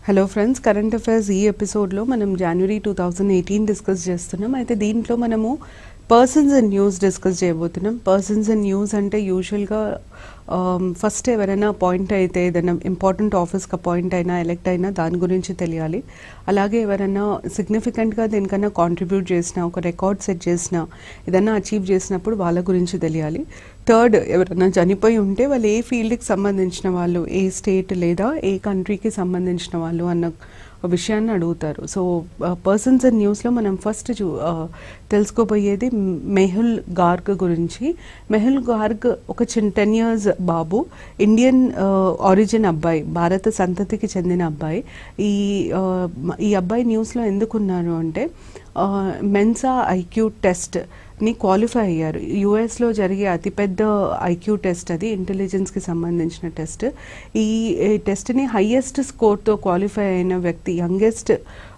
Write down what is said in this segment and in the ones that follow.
Hello friends current affairs ఈ ఎపిసోడ్లో మనం January two thousand eighteen discuss చేస్తున్నాం అయితే దీంట్లో మనము పర్సన్స్ అండ్ న్యూస్ డిస్కస్ చేయబోతున్నాం పర్సన్స్ అండ్ న్యూస్ అంటే యూజువల్గా ఫస్ట్ ఎవరైనా అపాయింట్ అయితే ఏదైనా ఇంపార్టెంట్ ఆఫీస్కి అపాయింట్ అయినా ఎలెక్ట్ అయినా దాని గురించి తెలియాలి అలాగే ఎవరైనా సిగ్నిఫికెంట్గా దేనికన్నా కాంట్రిబ్యూట్ చేసిన ఒక రికార్డ్ సెట్ చేసిన ఏదైనా అచీవ్ చేసినప్పుడు వాళ్ళ గురించి తెలియాలి థర్డ్ ఎవరైనా చనిపోయి ఉంటే వాళ్ళు ఏ ఫీల్డ్కి సంబంధించిన వాళ్ళు ఏ స్టేట్ లేదా ఏ కంట్రీకి సంబంధించిన వాళ్ళు అన్న విషయాన్ని అడుగుతారు సో పర్సన్స్ అండ్ న్యూస్లో మనం ఫస్ట్ చూ తెలుసుకోబోయేది మెహుల్ గార్గ్ గురించి మెహుల్ గార్గ్ ఒక చిన్న టెన్ ఇయర్స్ బాబు ఇండియన్ ఆరిజిన్ అబ్బాయి భారత సంతతికి చెందిన అబ్బాయి ఈ ఈ అబ్బాయి న్యూస్లో ఎందుకున్నారు అంటే మెన్సా ఐక్యూ టెస్ట్ ని క్వాలిఫై అయ్యారు యుఎస్లో జరిగే అతిపెద్ద ఐక్యూ టెస్ట్ అది ఇంటెలిజెన్స్కి సంబంధించిన టెస్ట్ ఈ టెస్ట్ని హయ్యెస్ట్ స్కోర్తో క్వాలిఫై అయిన వ్యక్తి youngest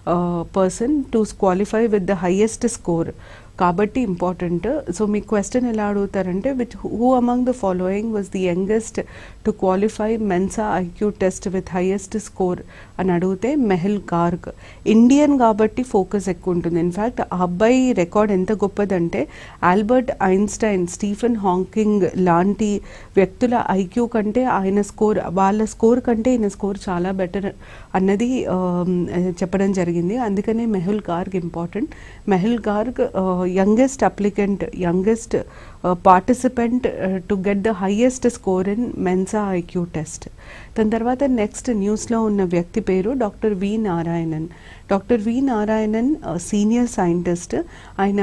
person to qualify with the highest score కాబట్టి ఇంపార్టెంట్ సో మీ క్వశ్చన్ ఎలా అడుగుతారంటే with who among the following was the youngest to qualify Mensa IQ test with highest score అని అడిగితే మెహల్ గార్గ్ ఇండియన్ కాబట్టి ఫోకస్ ఎక్కువ ఉంటుంది ఇన్ఫ్యాక్ట్ ఆ అబ్బాయి రికార్డ్ ఎంత గొప్పదంటే ఆల్బర్ట్ ఐన్స్టైన్ స్టీఫెన్ హాంకింగ్ లాంటి వ్యక్తుల ఐక్యూ కంటే ఆయన స్కోర్ వాళ్ళ స్కోర్ కంటే ఈయన స్కోర్ చాలా బెటర్ అన్నది చెప్పడం జరిగింది అందుకనే Mehul Garg important Mehul Garg youngest applicant youngest participant to get the highest score in Mensa IQ test దాని తర్వాత నెక్స్ట్ న్యూస్లో ఉన్న వ్యక్తి పేరు doctor V Narayanan doctor V Narayanan senior scientist ఆయన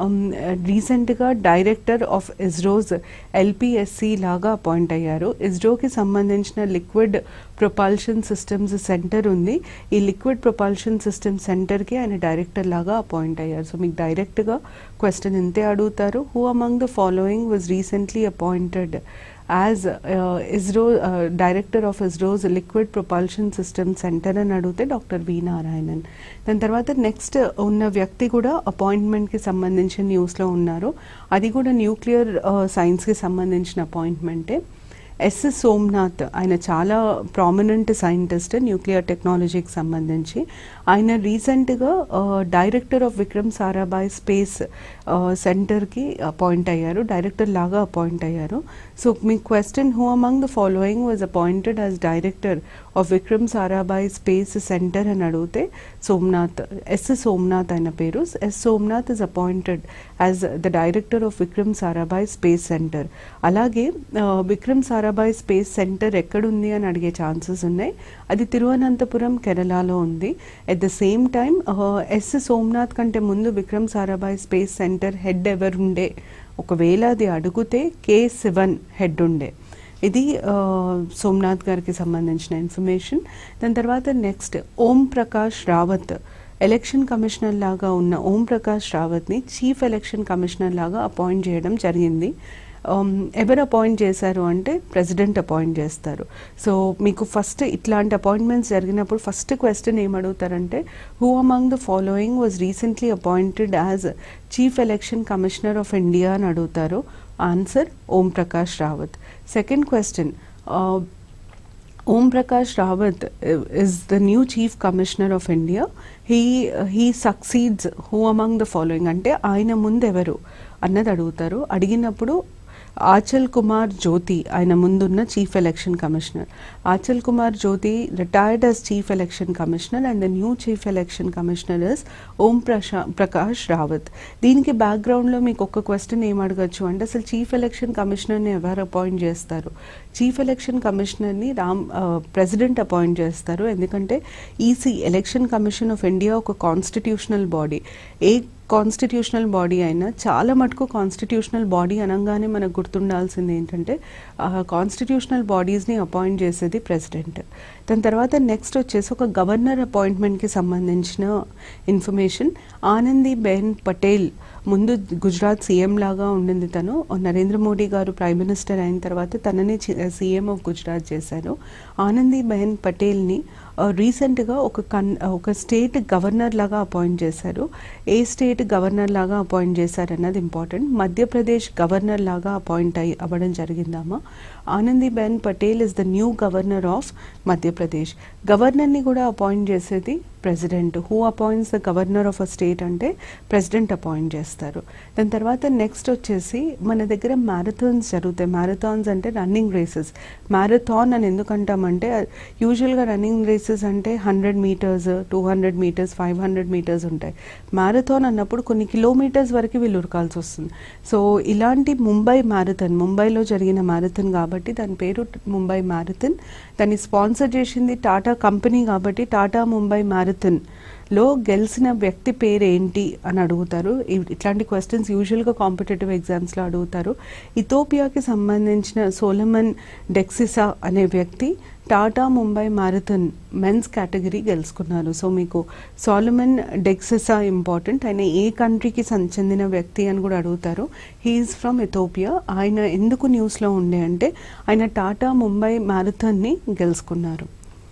రీసెంట్గా డైరెక్టర్ ఆఫ్ ఇస్రోస్ ఎల్పిఎస్సి లాగా అపాయింట్ అయ్యారు ఇస్రోకి సంబంధించిన లిక్విడ్ ప్రొపల్షన్ సిస్టమ్స్ సెంటర్ ఉంది ఈ లిక్విడ్ ప్రొపల్షన్ సిస్టమ్ సెంటర్కి ఆయన డైరెక్టర్ లాగా అపాయింట్ అయ్యారు సో మీకు డైరెక్ట్గా క్వశ్చన్ ఇంతే అడుగుతారు who among the following was recently appointed as ISRO director of ISRO's liquid propulsion system centre అని అడిగితే డాక్టర్ వి నారాయణన్ దాని తర్వాత నెక్స్ట్ ఉన్న వ్యక్తి కూడా అపాయింట్మెంట్కి సంబంధించిన న్యూస్లో ఉన్నారు అది కూడా న్యూక్లియర్ సైన్స్కి సంబంధించిన అపాయింట్మెంటే ఎస్ సోమ్నాథ్ ఆయన చాలా ప్రామినెంట్ సైంటిస్ట్ న్యూక్లియర్ టెక్నాలజీకి సంబంధించి ఆయన రీసెంట్గా director of Vikram Sarabhai space సెంటర్కి అపాయింట్ అయ్యారు డైరెక్టర్ లాగా అపాయింట్ అయ్యారు సో మీ question who among the following was appointed as director of Vikram Sarabhai space centre అని అడిగితే సోమ్నాథ్ ఎస్ సోమ్నాథ్ ఆయన పేరు S Somnath is appointed as the director of Vikram Sarabhai space centre అలాగే విక్రమ్ సారాభాయ్ స్పేస్ సెంటర్ ఎక్కడుంది అని అడిగే ఛాన్సెస్ ఉన్నాయి అది తిరువనంతపురం కేరళలో ఉంది at the same time S Somnath కంటే ముందు Vikram Sarabhai space centre head ఎవరుండే ఒకవేళ అది అడిగితే కే శివన్ హెడ్ ఉండే ఇది సోమ్నాథ్ గారికి సంబంధించిన ఇన్ఫర్మేషన్ దాని తర్వాత next Om Prakash Rawat election commissioner లాగా ఉన్న ఓం ప్రకాష్ రావత్ని చీఫ్ ఎలక్షన్ కమిషనర్ లాగా అపాయింట్ చేయడం జరిగింది ఎవరు అపాయింట్ చేశారు అంటే ప్రెసిడెంట్ అపాయింట్ చేస్తారు సో మీకు ఫస్ట్ ఇట్లాంటి అపాయింట్మెంట్స్ జరిగినప్పుడు ఫస్ట్ క్వశ్చన్ ఏమడుగుతారంటే who among the following was recently appointed as chief election commissioner of India అని అడుగుతారు answer Om Prakash Rawat second question Om Prakash Rawat is the new chief commissioner of India he he succeeds who among the following అంటే ఆయన ముందు ఎవరు అన్నది అడుగుతారు అడిగినప్పుడు ఆచల్ కుమార్ జ్యోతి ఆయన ముందున్న chief election commissioner Achal Kumar Jyoti retired as chief election commissioner and the new chief election commissioner is Om ప్రశా ప్రకాష్ రావత్ దీనికి బ్యాక్గ్రౌండ్లో మీకు ఒక క్వశ్చన్ ఏం అడగచ్చు అంటే అసలు చీఫ్ ఎలక్షన్ కమిషనర్ని ఎవరు అపాయింట్ చేస్తారు చీఫ్ ఎలక్షన్ కమిషనర్ని రామ్ ప్రెసిడెంట్ అపాయింట్ చేస్తారు ఎందుకంటే EC election commission of India ఒక కాన్స్టిట్యూషనల్ బాడీ ఏ కాన్స్టిట్యూషనల్ బాడీ అయినా చాలా మటుకు కాన్స్టిట్యూషనల్ బాడీ అనగానే మనకు గుర్తుండాల్సింది ఏంటంటే కాన్స్టిట్యూషనల్ బాడీస్ని అపాయింట్ చేసేది ప్రెసిడెంట్ దాని తర్వాత నెక్స్ట్ వచ్చేసి ఒక గవర్నర్ అపాయింట్మెంట్కి సంబంధించిన ఇన్ఫర్మేషన్ ఆనందీ బెన్ పటేల్ ముందు గుజరాత్ సీఎం లాగా ఉండింది తను నరేంద్ర మోడీ గారు ప్రైమ్ మినిస్టర్ అయిన తర్వాత తనని సీఎం ఆఫ్ గుజరాత్ చేశారు ఆనందీబెన్ పటేల్ని రీసెంట్గా ఒక కన్ ఒక స్టేట్ గవర్నర్ లాగా అపాయింట్ చేశారు ఏ స్టేట్ గవర్నర్ లాగా అపాయింట్ చేశారు అన్నది ఇంపార్టెంట్ మధ్యప్రదేశ్ గవర్నర్ లాగా అపాయింట్ అయ్యి అవ్వడం జరిగిందమ్మా Anandiben Patel is the new governor of Madhya Pradesh గవర్నర్ని కూడా అపాయింట్ చేసేది president who appoints the governor of a state అంటే ప్రెసిడెంట్ అపాయింట్ చేస్తారు దాని తర్వాత నెక్స్ట్ వచ్చేసి మన దగ్గర మ్యారథాన్స్ జరుగుతాయి మ్యారథాన్స్ అంటే రన్నింగ్ రేసెస్ మ్యారథాన్ అని ఎందుకంటామంటే యూజువల్గా రన్నింగ్ రేసెస్ అంటే hundred metres two hundred metres five hundred metres ఉంటాయి మ్యారథాన్ అన్నప్పుడు కొన్ని కిలోమీటర్స్ వరకు వీళ్ళు ఉరకాల్సి వస్తుంది సో ఇలాంటి ముంబై మ్యారథాన్ ముంబైలో జరిగిన మ్యారథాన్ కాబట్టి దాని పేరు ముంబై మ్యారథాన్ దాన్ని స్పాన్సర్ చేసింది టాటా కంపెనీ కాబట్టి టాటా ముంబై మ్యారథాన్ లో గెలిచిన వ్యక్తి పేరు ఏంటి అని అడుగుతారు ఇ- ఇట్లాంటి క్వశ్చన్స్ యూజువల్గా కాంపిటేటివ్ ఎగ్జామ్స్లో అడుగుతారు ఇథోపియాకి సంబంధించిన సోలమన్ డెక్సిసా అనే వ్యక్తి Tata Mumbai marathon men's category గెలుచుకున్నారు సో మీకు సోలమన్ డెక్సిసా ఇంపార్టెంట్ ఆయన ఏ కంట్రీకి సం- చెందిన వ్యక్తి అని కూడా అడుగుతారు హీఈస్ ఫ్రమ్ ఇథోపియా ఆయన ఎందుకు న్యూస్లో ఉండే అంటే ఆయన టాటా ముంబై మ్యారథాన్ని గెలుచుకున్నారు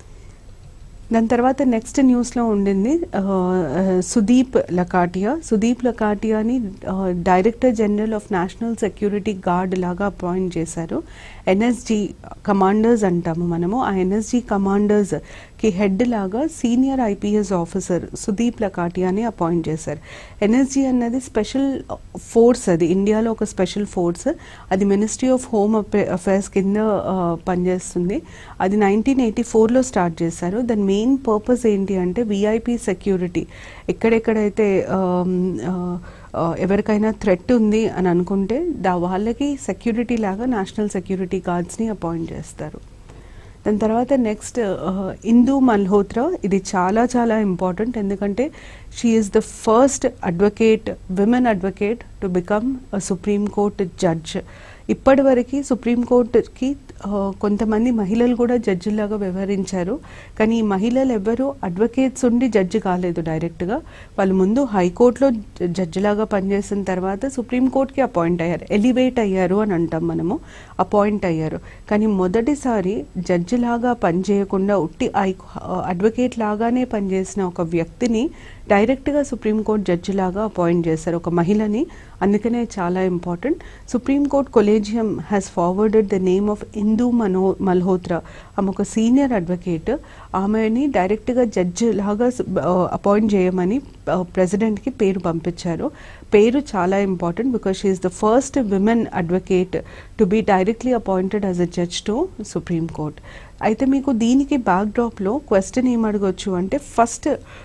దాని తర్వాత నెక్స్ట్ న్యూస్లో ఉండింది ఆ, ఆ, సుదీప్ లకాటియా సుదీప్ లకాటియాని ఆ, director general of national security guard లాగా అపాయింట్ చేశారు ఎన్ఎస్జి కమాండర్స్ అంటాము మనము ఆ ఎన్ఎస్జి కమాండర్స్కి హెడ్ లాగా సీనియర్ ఐపీఎస్ ఆఫీసర్ సుదీప్ లకాటియాని అపాయింట్ చేశారు ఎన్ఎస్జి అన్నది స్పెషల్ ఫోర్స్ అది ఇండియాలో ఒక స్పెషల్ ఫోర్స్ అది మినిస్ట్రీ ఆఫ్ హోమ్ అఫైర్స్ కింద ఆ, పనిచేస్తుంది అది నైన్టీన్ ఎయిటీ ఫోర్లో స్టార్ట్ చేశారు దాని మెయిన్ పర్పస్ ఏంటి అంటే విఐపి సెక్యూరిటీ ఎక్కడెక్కడైతే ఆమ్, ఆ, ఆ, ఎవరికైనా థ్రెట్ ఉంది అని అనుకుంటే దా వాళ్ళకి సెక్యూరిటీ లాగా నేషనల్ సెక్యూరిటీ గార్డ్స్ని అపాయింట్ చేస్తారు దాని తర్వాత నెక్స్ట్ ఇందు మల్హోత్రా ఇది చాలా చాలా ఇంపార్టెంట్ ఎందుకంటే she is the first advocate women advocate to become supreme court judge ఇప్పటివరకు సుప్రీంకోర్టుకి కొంతమంది మహిళలు కూడా జడ్జిలాగా వ్యవహరించారు కానీ ఈ మహిళలు ఎవ్వరూ అడ్వకేట్స్ ఉండి జడ్జి కాలేదు డైరెక్ట్గా వాళ్ళు ముందు హైకోర్టులో జడ్జిలాగా పనిచేసిన తర్వాత సుప్రీంకోర్టుకి అపాయింట్ అయ్యారు ఎలివేట్ అయ్యారు అని అంటాం మనము అపాయింట్ అయ్యారు కానీ మొదటిసారి జడ్జిలాగా పనిచేయకుండా ఉట్టి ఐ అడ్వకేట్ లాగానే పనిచేసిన ఒక వ్యక్తిని డైరెక్ట్గా సుప్రీంకోర్టు జడ్జిలాగా అపాయింట్ చేశారు ఒక మహిళని అందుకనే చాలా important supreme court collegium has forwarded the name of Indu మనో మల్హోత్రా ఆమె ఒక సీనియర్ అడ్వకేట్ ఆమెని డైరెక్ట్గా జడ్జి లాగా అపాయింట్ చేయమని ప్రెసిడెంట్కి పేరు పంపించారు పేరు చాలా important because she is the first women advocate to be directly appointed as a judge to supreme court అయితే మీకు దీనికి బ్యాక్డ్రాప్లో క్వశ్చన్ ఏం అడగొచ్చు అంటే first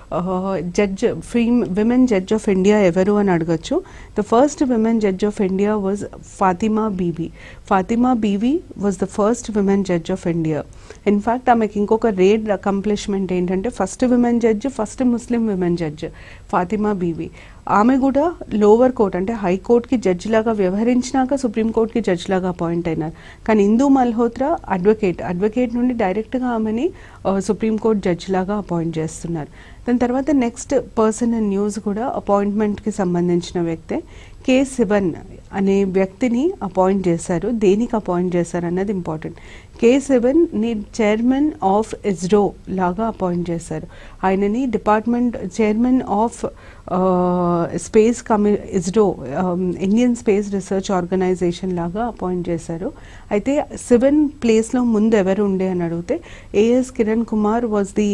judge free women judge of India ఎవరు అని అడగచ్చు the first women judge of India was Fatima Bibi Fatima Beevi was the first women judge of India in fact ఆమెకి ఇంకొక రేర్ అకంప్లిష్మెంట్ ఏంటంటే first women judge first Muslim women judge Fatima Beevi ఆమె కూడా lower court అంటే హైకోర్టుకి జడ్జి లాగా వ్యవహరించినాక సుప్రీంకోర్టుకి జడ్జి లాగా అపాయింట్ అయినారు కానీ ఇందూ మల్హోత్రా అడ్వకేట్ అడ్వకేట్ నుండి డైరెక్ట్గా ఆమెని సుప్రీంకోర్టు జడ్జి లాగా అపాయింట్ చేస్తున్నారు దాని తర్వాత నెక్స్ట్ పర్సన్ ఇన్ న్యూస్ కూడా అపాయింట్మెంట్కి సంబంధించిన వ్యక్తే కే శివన్ అనే వ్యక్తిని అపాయింట్ చేశారు దేనికి అపాయింట్ చేశారు అన్నది ఇంపార్టెంట్ కే సెవెన్ ని చైర్మన్ ఆఫ్ ఇస్రో లాగా అపాయింట్ చేశారు ఆయనని డిపార్ట్మెంట్ చైర్మన్ ఆఫ్ స్పేస్ కమి ISRO Indian space research organisation లాగా అపాయింట్ చేశారు అయితే సెవెన్ ప్లేస్లో ముందు ఎవరు ఉండే అని అడిగితే AS Kiran Kumar was the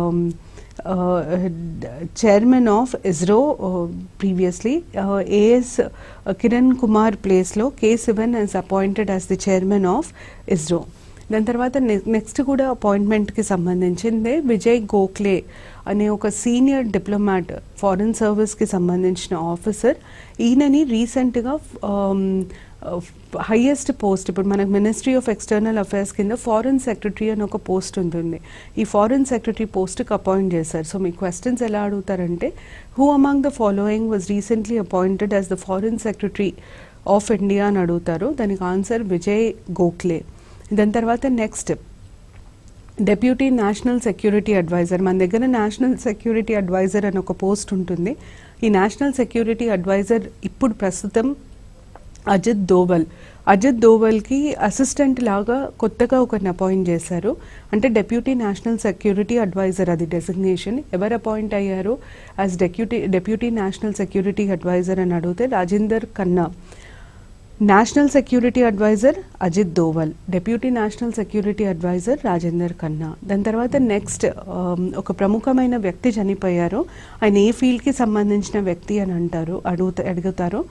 chairman of ISRO previously AS Kiran Kumar ప్లేస్లో K Sivan is appointed as the chairman of ISRO దాని తర్వాత నెక్స్ట్ కూడా అపాయింట్మెంట్కి సంబంధించిందే విజయ్ గోఖలే అనే ఒక సీనియర్ డిప్లొమాట్ ఫారెన్ సర్వీస్కి సంబంధించిన ఆఫీసర్ ఈయనని రీసెంట్గా హైయెస్ట్ పోస్ట్ ఇప్పుడు మనకు మినిస్ట్రీ ఆఫ్ ఎక్స్టర్నల్ అఫైర్స్ కింద ఫారెన్ సెక్రటరీ అని ఒక పోస్ట్ ఉంటుంది ఈ ఫారెన్ సెక్రటరీ పోస్ట్కి అపాయింట్ చేశారు సో మీ క్వశ్చన్స్ ఎలా అడుగుతారంటే who among the following was recently appointed as the foreign secretary of India అని అడుగుతారు దానికి ఆన్సర్ విజయ్ గోఖలే దాని తర్వాత next deputy national security adviser మన దగ్గర నేషనల్ సెక్యూరిటీ అడ్వైజర్ అని ఒక పోస్ట్ ఉంటుంది ఈ నేషనల్ సెక్యూరిటీ అడ్వైజర్ ఇప్పుడు ప్రస్తుతం అజిత్ దోవల్ అజిత్ దోవల్కి అసిస్టెంట్ లాగా కొత్తగా ఒకరిని అపాయింట్ చేశారు అంటే డెప్యూటీ నేషనల్ సెక్యూరిటీ అడ్వైజర్ అది డెసిగ్నేషన్ ఎవరు అపాయింట్ అయ్యారు as deputy deputy national security adviser అని అడిగితే Rajinder Khanna national security adviser Ajit Doval deputy national security adviser Rajinder Khanna దాని తర్వాత నెక్స్ట్ ఒక ప్రముఖమైన వ్యక్తి చనిపోయారు ఆయన ఏ ఫీల్డ్కి సంబంధించిన వ్యక్తి అని అంటారు అడుగుతా అడుగుతారు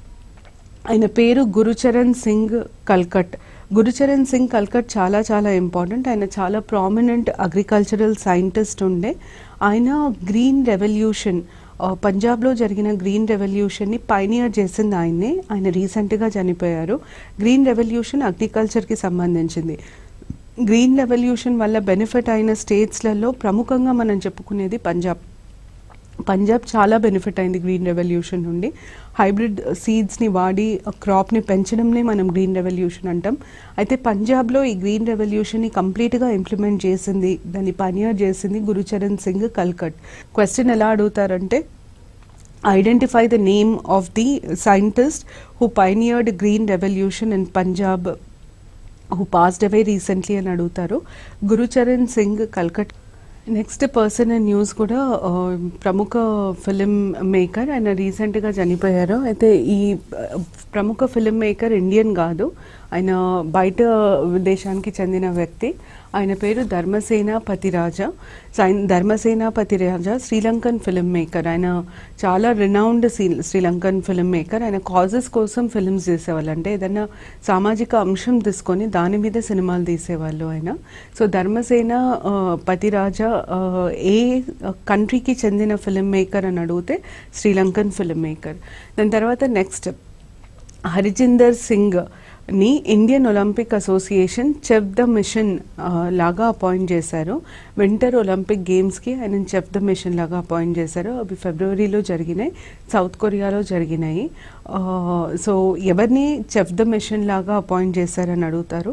ఆయన పేరు గురుచరణ్ సింగ్ కల్కట్ గురుచరణ్ సింగ్ కల్కట్ చాలా చాలా ఇంపార్టెంట్ ఆయన చాలా ప్రామినెంట్ అగ్రికల్చరల్ సైంటిస్ట్ ఉండే ఆయన గ్రీన్ రెవల్యూషన్ ఆ, పంజాబ్లో జరిగిన గ్రీన్ రెవల్యూషన్ని పైనియర్ చేసింది ఆయన్నే ఆయన రీసెంట్గా చనిపోయారు గ్రీన్ రెవల్యూషన్ అగ్రికల్చర్కి సంబంధించింది గ్రీన్ రెవల్యూషన్ వల్ల బెనిఫిట్ అయిన స్టేట్స్లలో ప్రముఖంగా మనం చెప్పుకునేది పంజాబ్ పంజాబ్ చాలా బెనిఫిట్ అయింది గ్రీన్ రెవల్యూషన్ నుండి హైబ్రిడ్ సీడ్స్ని వాడి క్రాప్ని పెంచడంనే మనం గ్రీన్ రెవల్యూషన్ అంటాం అయితే పంజాబ్లో ఈ గ్రీన్ రెవల్యూషన్ని కంప్లీట్గా ఇంప్లిమెంట్ చేసింది దాన్ని పనియర్ చేసింది గురుచరణ్ సింగ్ కల్కట్ క్వశ్చన్ ఎలా అడుగుతారంటే identify the name of the scientist who pioneered green revolution in Punjab who passed away recently అని అడుగుతారు Gurcharan Singh Kalkat next person and news కూడా ఆ, ప్రముఖ ఫిలిం మేకర్ ఆయన రీసెంట్గా చనిపోయారు అయితే ఈ ఆ, ప్రముఖ ఫిలిం మేకర్ ఇండియన్ కాదు ఆయన బయట దేశానికి చెందిన వ్యక్తి ఆయన పేరు ధర్మసేన పతిరాజా సైన్ ధర్మసేన పతిరాజా శ్రీలంకన్ ఫిలిం మేకర్ ఆయన చాలా రినౌండ్ శ్రీలంకన్ ఫిలిం మేకర్ ఆయన కాజెస్ కోసం ఫిల్మ్స్ చేసేవాళ్ళు అంటే ఏదైనా సామాజిక అంశం తీసుకొని దాని మీద సినిమాలు తీసేవాళ్ళు ఆయన సో ధర్మసేన ఆ, పతిరాజా ఆ, ఏ కంట్రీకి చెందిన ఫిలిం మేకర్ అని అడిగితే శ్రీలంకన్ ఫిలిం మేకర్ దాని తర్వాత నెక్స్ట్ హరిజిందర్ సింగ్ ని Indian Olympic association chef de mission ఆ, లాగా అపాయింట్ చేశారు వింటర్ ఒలింపిక్ గేమ్స్కి ఆయన చెఫ్ ద మిషన్ లాగా అపాయింట్ చేశారు అవి ఫిబ్రవరిలో జరిగినాయి సౌత్ కొరియాలో జరిగినాయి ఆ, సో ఎవరిని చెఫ్ ద మిషన్ లాగా అపాయింట్ చేశారని అడుగుతారు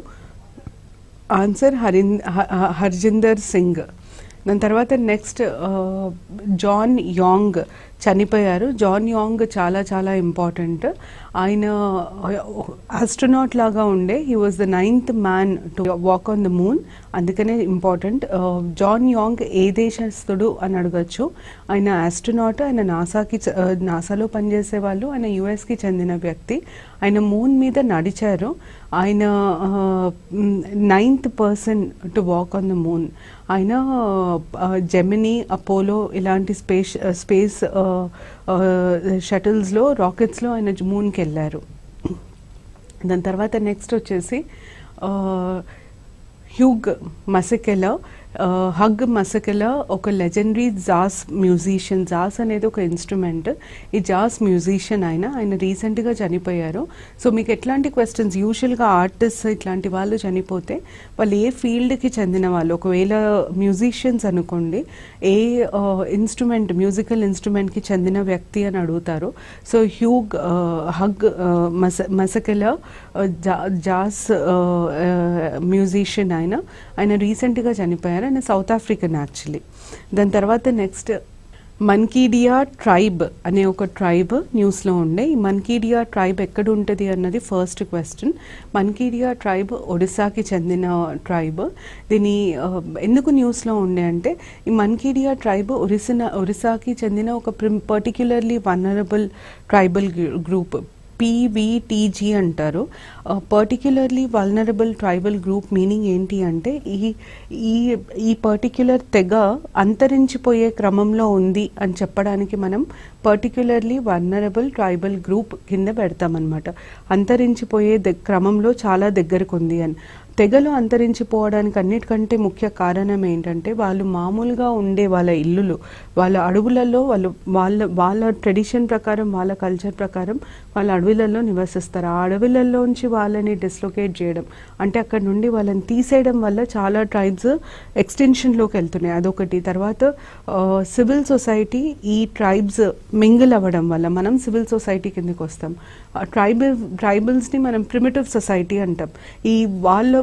ఆన్సర్ హరిన్ హ- హ- హర్జిందర్ సింగ్ దాని తర్వాత నెక్స్ట్ జాన్ యాంగ్ చనిపోయారు జాన్ యాంగ్ చాలా చాలా ఇంపార్టెంట్ ఆయన ఆస్ట్రోనాట్ లాగా ఉండే he was the ninth man to walk on the moon అందుకనే ఇంపార్టెంట్ జాన్ యాంగ్ ఏ దేశస్థుడు అని అడగచ్చు ఆయన ఆస్ట్రోనాట్ ఆయన నాసాకి చ- ఆ, నాసాలో పనిచేసే వాళ్ళు ఆయన యుఎస్కి చెందిన వ్యక్తి ఆయన మూన్ మీద నడిచారు ఆయన ninth person to walk on the moon ఆయన జెమినీ అపోలో ఇలాంటి స్పేస్ స్పేస్ షటిల్స్లో రాకెట్స్లో ఆయన మూన్కి వెళ్ళారు దాని తర్వాత నెక్స్ట్ వచ్చేసి ఆ, హ్యూగ్ మసకెల ఆ, హగ్ మసకెల ఒక లెజెండరీ జాస్ మ్యూజిషియన్ జాస్ అనేది ఒక ఇన్స్ట్రుమెంట్ ఈ జాస్ మ్యూజిషియన్ ఆయన ఆయన రీసెంట్గా చనిపోయారు సో మీకు ఎట్లాంటి క్వశ్చన్స్ యూజువల్గా ఆర్టిస్ట్ ఇట్లాంటి వాళ్ళు చనిపోతే వాళ్ళు ఏ ఫీల్డ్కి చెందిన వాళ్ళు ఒకవేళ మ్యూజిషియన్స్ అనుకోండి ఏ ఇన్స్ట్రుమెంట్ మ్యూజికల్ ఇన్స్ట్రుమెంట్కి చెందిన వ్యక్తి అని అడుగుతారు సో హ్యూగ్ ఆ, హగ్ ఆ, మస మసకెల ఆ, జా- జాస్ మ్యూజిషియన్ ఆయన ఆయన రీసెంట్గా చనిపోయారు ఆయన సౌత్ ఆఫ్రికన్ యాక్చువల్లీ దాని తర్వాత నెక్స్ట్ మన్కీడియా ట్రైబ్ అనే ఒక ట్రైబ్ న్యూస్లో ఉండే ఈ మన్కీడియా ట్రైబ్ ఎక్కడ ఉంటుంది అన్నది ఫస్ట్ క్వశ్చన్ మన్కీడియా ట్రైబ్ ఒడిశాకి చెందిన ట్రైబ్ దీని ఆ, ఎందుకు న్యూస్లో ఉండే అంటే ఈ మన్కీడియా ట్రైబ్ ఒరిసిన ఒరిస్సాకి చెందిన ఒక particularly vulnerable tribal group PVTG అంటారు particularly vulnerable tribal group meaning ఏంటి అంటే ఈ ఈ ఈ పర్టిక్యులర్ తెగ అంతరించిపోయే క్రమంలో ఉంది అని చెప్పడానికి మనం పర్టిక్యులర్లీ వల్నరబుల్ ట్రైబల్ గ్రూప్ కింద పెడతామన్నమాట అంతరించిపోయే దగ్- క్రమంలో చాలా దగ్గరకు ఉంది అని తెగలు అంతరించిపోవడానికి అన్నిటికంటే ముఖ్య కారణం ఏంటంటే వాళ్ళు మామూలుగా ఉండే వాళ్ళ ఇల్లులు వాళ్ళ అడవులలో వాళ్ళు వాళ్ళ వాళ్ళ ట్రెడిషన్ ప్రకారం వాళ్ళ కల్చర్ ప్రకారం వాళ్ళ అడవులలో నివసిస్తారు ఆ అడవులలోంచి వాళ్ళని డిస్లొకేట్ చేయడం అంటే అక్కడ నుండి వాళ్ళని తీసేయడం వల్ల చాలా ట్రైబ్స్ ఎక్స్టెన్షన్లోకి వెళ్తున్నాయి అదొకటి తర్వాత సివిల్ సొసైటీ ఈ ట్రైబ్స్ మింగిల్ అవ్వడం వల్ల మనం సివిల్ సొసైటీ కిందకి వస్తాం ట్రైబల్ ట్రైబల్స్ని మనం ప్రిమిటివ్ సొసైటీ అంటాం ఈ వాళ్ళ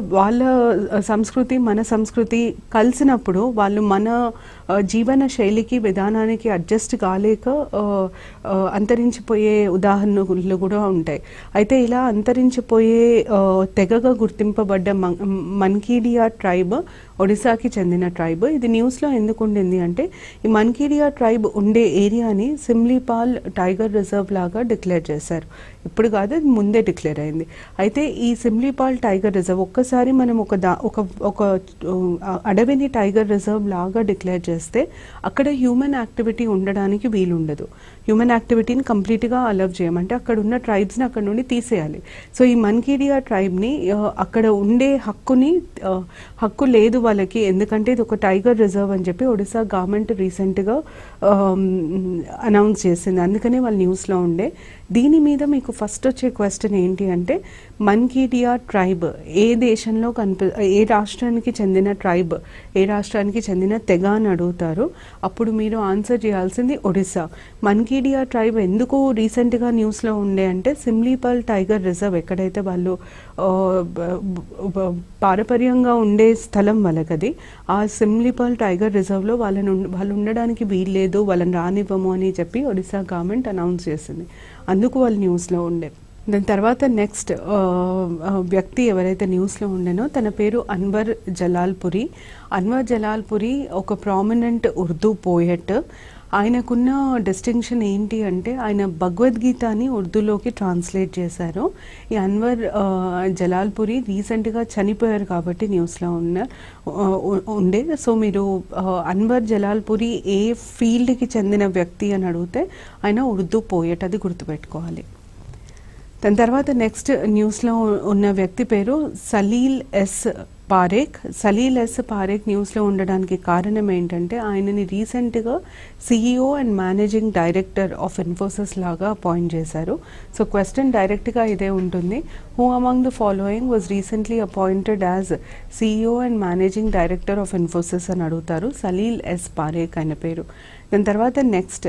వాళ్ళ సంస్కృతి మన సంస్కృతి కలిసినప్పుడు వాళ్ళు మన ఆ, జీవన శైలికి విధానానికి అడ్జస్ట్ కాలేక ఆ, ఆ, అంతరించిపోయే ఉదాహరణలు కూడా ఉంటాయి అయితే ఇలా అంతరించిపోయే ఆ, తెగగా గుర్తింపబడ్డ మన్- మన్కీడియా ట్రైబ్ ఒడిశాకి చెందిన ట్రైబ్ ఇది న్యూస్లో ఎందుకు ఉండింది అంటే ఈ మన్కీడియా ట్రైబ్ ఉండే ఏరియాని సిమ్లీపాల్ టైగర్ రిజర్వ్ లాగా డిక్లేర్ చేశారు ఇప్పుడు కాదు ఇది ముందే డిక్లేర్ అయింది అయితే ఈ సిమ్లీపాల్ టైగర్ రిజర్వ్ ఒక్కసారి మనం ఒక దా ఒక ఒక ఆ, అడవిని టైగర్ రిజర్వ్ లాగా డిక్లేర్ చేస్తే అక్కడ హ్యూమన్ యాక్టివిటీ ఉండడానికి వీలుండదు హ్యూమన్ యాక్టివిటీని కంప్లీట్గా అలవ్ చేయమంటే అక్కడ ఉన్న ట్రైబ్స్ని అక్కడ నుండి తీసేయాలి సో ఈ మన్కీడియా ట్రైబ్ని ఆ, అక్కడ ఉండే హక్కుని ఆ, హక్కు లేదు వాళ్ళకి ఎందుకంటే ఇది ఒక టైగర్ రిజర్వ్ అని చెప్పి ఒడిశా గవర్నమెంట్ రీసెంట్గా అనౌన్స్ చేసింది అందుకనే వాళ్ళు న్యూస్లో ఉండే దీని మీద మీకు ఫస్ట్ వచ్చే క్వశ్చన్ ఏంటి అంటే మన్కీడియా ట్రైబ్ ఏ దేశంలో కనిపి ఏ రాష్ట్రానికి చెందిన ట్రైబ్ ఏ రాష్ట్రానికి చెందిన తెగ అని అడుగుతారు అప్పుడు మీరు ఆన్సర్ చేయాల్సింది ఒడిశా మన్కీడియా ట్రైబ్ ఎందుకు రీసెంట్గా న్యూస్లో ఉండే అంటే సిమ్లీపల్ టైగర్ రిజర్వ్ ఎక్కడైతే వాళ్ళు ఆ, బ- బ- పారపర్యంగా ఉండే స్థలం వాళ్ళకది ఆ సిమ్లీపల్ టైగర్ రిజర్వ్లో వాళ్ళని ఉండ- వాళ్ళు ఉండడానికి వీల్లేదు వాళ్ళని రానివ్వము అని చెప్పి ఒడిశా గవర్నమెంట్ అనౌన్స్ చేసింది అందుకు వాళ్ళు న్యూస్లో ఉండే దాని తర్వాత నెక్స్ట్ వ్యక్తి ఎవరైతే న్యూస్లో ఉండేనో తన పేరు అన్వర్ జలాల్పురి అన్వర్ జలాల్పురి ఒక ప్రామినెంట్ ఉర్దూ పోయట్ ఆయనకున్న డిస్టింక్షన్ ఏంటి అంటే ఆయన భగవద్గీతని ఉర్దూలోకి ట్రాన్స్లేట్ చేశారు ఈ అన్వర్ ఆ, జలాల్పురి రీసెంట్గా చనిపోయారు కాబట్టి న్యూస్లో ఉన్న ఆ, ఉ- ఉండే సో మీరు ఆ, అన్వర్ జలాల్పురి ఏ ఫీల్డ్కి చెందిన వ్యక్తి అని అడిగితే ఆయన ఉర్దూ పోయట్ అది గుర్తుపెట్టుకోవాలి దాని తర్వాత నెక్స్ట్ న్యూస్లో ఉన్న వ్యక్తి పేరు సలీల్ ఎస్ పారేక్ సలీల్ ఎస్ పారేక్ న్యూస్లో ఉండడానికి కారణం ఏంటంటే ఆయనని రీసెంట్గా CEO and managing director of Infosys లాగా అపాయింట్ చేశారు సో క్వశ్చన్ డైరెక్ట్గా ఇదే ఉంటుంది who among the following was recently appointed as CEO and managing director of Infosys అని అడుగుతారు సలీల్ ఎస్ పారేక్ ఆయన పేరు దాని తర్వాత నెక్స్ట్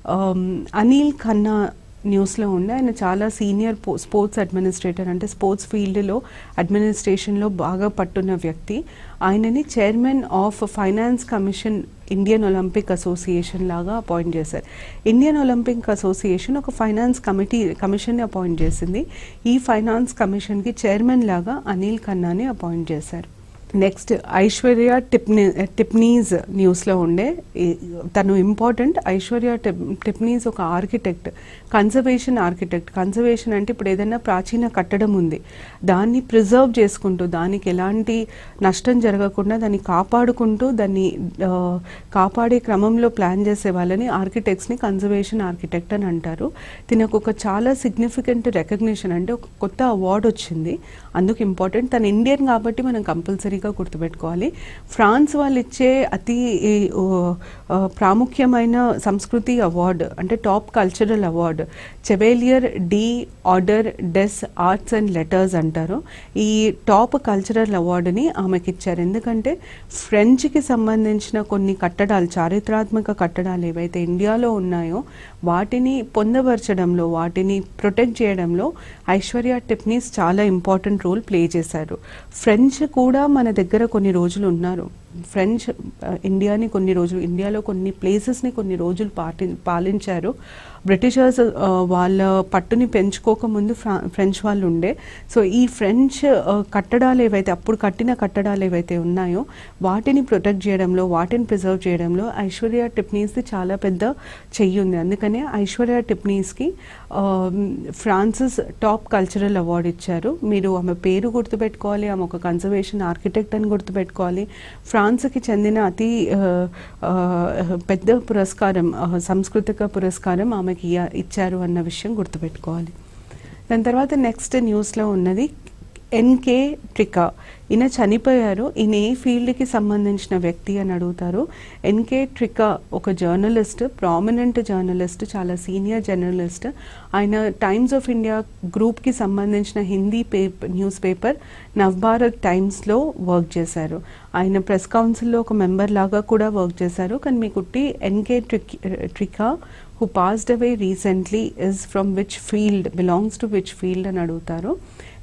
అనిల్ ఖన్నా న్యూస్లో ఉండే ఆయన చాలా సీనియర్ పో స్పోర్ట్స్ అడ్మినిస్ట్రేటర్ అంటే స్పోర్ట్స్ ఫీల్డ్లో అడ్మినిస్ట్రేషన్లో బాగా పట్టున్న వ్యక్తి ఆయనని chairman of finance commission Indian Olympic association లాగా అపాయింట్ చేశారు ఇండియన్ ఒలింపిక్ అసోసియేషన్ ఒక ఫైనాన్స్ కమిటీ కమిషన్ని అపాయింట్ చేసింది ఈ ఫైనాన్స్ కమిషన్కి చైర్మన్ లాగా అనిల్ ఖన్నాని అపాయింట్ చేశారు నెక్స్ట్ ఐశ్వర్య టిప్ని టిప్నీస్ న్యూస్లో ఉండే ఈ- తను ఇంపార్టెంట్ ఐశ్వర్య టిప్ టిప్నీస్ ఒక ఆర్కిటెక్ట్ కన్జర్వేషన్ ఆర్కిటెక్ట్ కన్జర్వేషన్ అంటే ఇప్పుడు ఏదైనా ప్రాచీన కట్టడం ఉంది దాన్ని ప్రిజర్వ్ చేసుకుంటూ దానికి ఎలాంటి నష్టం జరగకుండా దాన్ని కాపాడుకుంటూ దాన్ని ఆ, కాపాడే క్రమంలో ప్లాన్ చేసే వాళ్ళని ఆర్కిటెక్ట్స్ని కన్జర్వేషన్ ఆర్కిటెక్ట్ అని అంటారు దీనికి ఒక చాలా సిగ్నిఫికెంట్ రికగ్నిషన్ అంటే ఒక కొత్త అవార్డు వచ్చింది అందుకు ఇంపార్టెంట్ తను ఇండియన్ కాబట్టి మనం కంపల్సరీగా గుర్తుపెట్టుకోవాలి ఫ్రాన్స్ వాళ్ళు ఇచ్చే అతి ఈ, ఓ, ఆ, ప్రాముఖ్యమైన సంస్కృతి అవార్డు అంటే top cultural award chevalier de order des arts and letters అంటారు ఈ టాప్ కల్చరల్ అవార్డుని ఆమెకి ఇచ్చారు ఎందుకంటే ఫ్రెంచ్కి సంబంధించిన కొన్ని కట్టడాలు చారిత్రాత్మక కట్టడాలు ఏవైతే ఇండియాలో ఉన్నాయో వాటిని పొందపరచడంలో వాటిని ప్రొటెక్ట్ చేయడంలో ఐశ్వర్య టిప్నీస్ చాలా ఇంపార్టెంట్ రోల్ ప్లే చేశారు ఫ్రెంచ్ కూడా మన దగ్గర కొన్ని రోజులు ఉన్నారు ఫ్రెంచ్ ఆ, ఇండియాని కొన్ని రోజులు ఇండియాలో కొన్ని ప్లేసెస్ని కొన్ని రోజులు పాటి పాలించారు బ్రిటిషర్స్ ఆ, వాళ్ళ పట్టుని పెంచుకోకముందు ఫ్రా ఫ్రెంచ్ వాళ్ళు ఉండే సో ఈ ఫ్రెంచ్ ఆ, కట్టడాలు ఏవైతే అప్పుడు కట్టిన కట్టడాలు ఏవైతే ఉన్నాయో వాటిని ప్రొటెక్ట్ చేయడంలో వాటిని ప్రిజర్వ్ చేయడంలో ఐశ్వర్య టిప్నీస్ది చాలా పెద్ద చెయ్యి ఉంది అందుకనే ఐశ్వర్య టిప్నీస్కి ఆ, ఫ్రాన్సిస్ టాప్ కల్చరల్ అవార్డు ఇచ్చారు మీరు ఆమె పేరు గుర్తుపెట్టుకోవాలి ఆమె ఒక కన్జర్వేషన్ ఆర్కిటెక్ట్ అని గుర్తుపెట్టుకోవాలి ఫ్రాన్స్కి చెందిన అతి ఆ, ఆ, పెద్ద పురస్కారం ఆ, సాంస్కృతిక పురస్కారం ఆమెకి ఇయ్య- ఇచ్చారు అన్న విషయం గుర్తుపెట్టుకోవాలి దాని తర్వాత నెక్స్ట్ న్యూస్లో ఉన్నది ఎన్కే ట్రికా ఈయన చనిపోయారు ఈయన ఏ ఫీల్డ్కి సంబంధించిన వ్యక్తి అని అడుగుతారు ఎన్కే ట్రికా ఒక జర్నలిస్ట్ ప్రామినెంట్ జర్నలిస్ట్ చాలా సీనియర్ జర్నలిస్ట్ ఆయన టైమ్స్ ఆఫ్ ఇండియా గ్రూప్కి సంబంధించిన Hindi paper newspaper Navbharat టైమ్స్లో వర్క్ చేశారు ఆయన ప్రెస్ కౌన్సిల్లో ఒక మెంబర్ లాగా కూడా వర్క్ చేశారు కానీ మీ కుట్టి ఎన్కే ట్రిక్ Trikha who passed away recently is from which field belongs to which field అని అడుగుతారు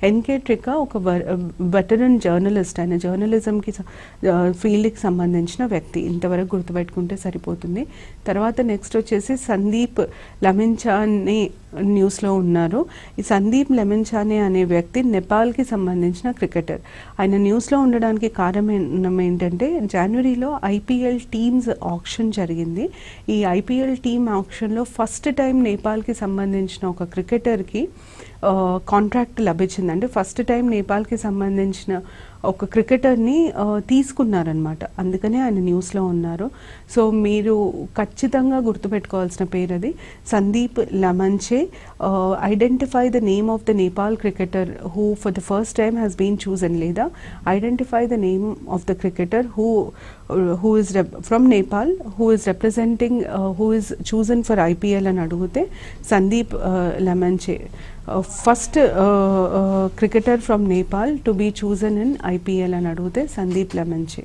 ఎన్కే ట్రికా ఒక వెటరన్ జర్నలిస్ట్ ఆయన జర్నలిజంకి ఫీల్డ్కి సంబంధించిన వ్యక్తి ఇంతవరకు గుర్తుపెట్టుకుంటే సరిపోతుంది తర్వాత నెక్స్ట్ వచ్చేసి సందీప్ లమించానే న్యూస్లో ఉన్నారు ఈ సందీప్ లెమన్చానే అనే వ్యక్తి నేపాల్కి సంబంధించిన క్రికెటర్ ఆయన న్యూస్లో ఉండడానికి కారణం ఏంటంటే జనవరిలో ఐపీఎల్ టీమ్స్ ఆప్షన్ జరిగింది ఈ ఐపీఎల్ టీమ్ ఆప్షన్లో ఫస్ట్ టైం నేపాల్కి సంబంధించిన ఒక క్రికెటర్కి కాంట్రాక్ట్ లభించింది అంటే ఫస్ట్ టైం నేపాల్కి సంబంధించిన ఒక క్రికెటర్ని ఆ, తీసుకున్నారనమాట అందుకనే ఆయన న్యూస్లో ఉన్నారు సో మీరు ఖచ్చితంగా గుర్తుపెట్టుకోవాల్సిన పేరు అది Sandeep Lamichhane identify the name of the Nepal cricketer who for the first time has been chosen లేదా identify the name of the cricketer who who is from Nepal who is representing who is chosen for IPL అని అడిగితే Sandeep Lamichhane first cricketer from Nepal to be chosen in IPL అని అడిగితే సందీప్ లమంచే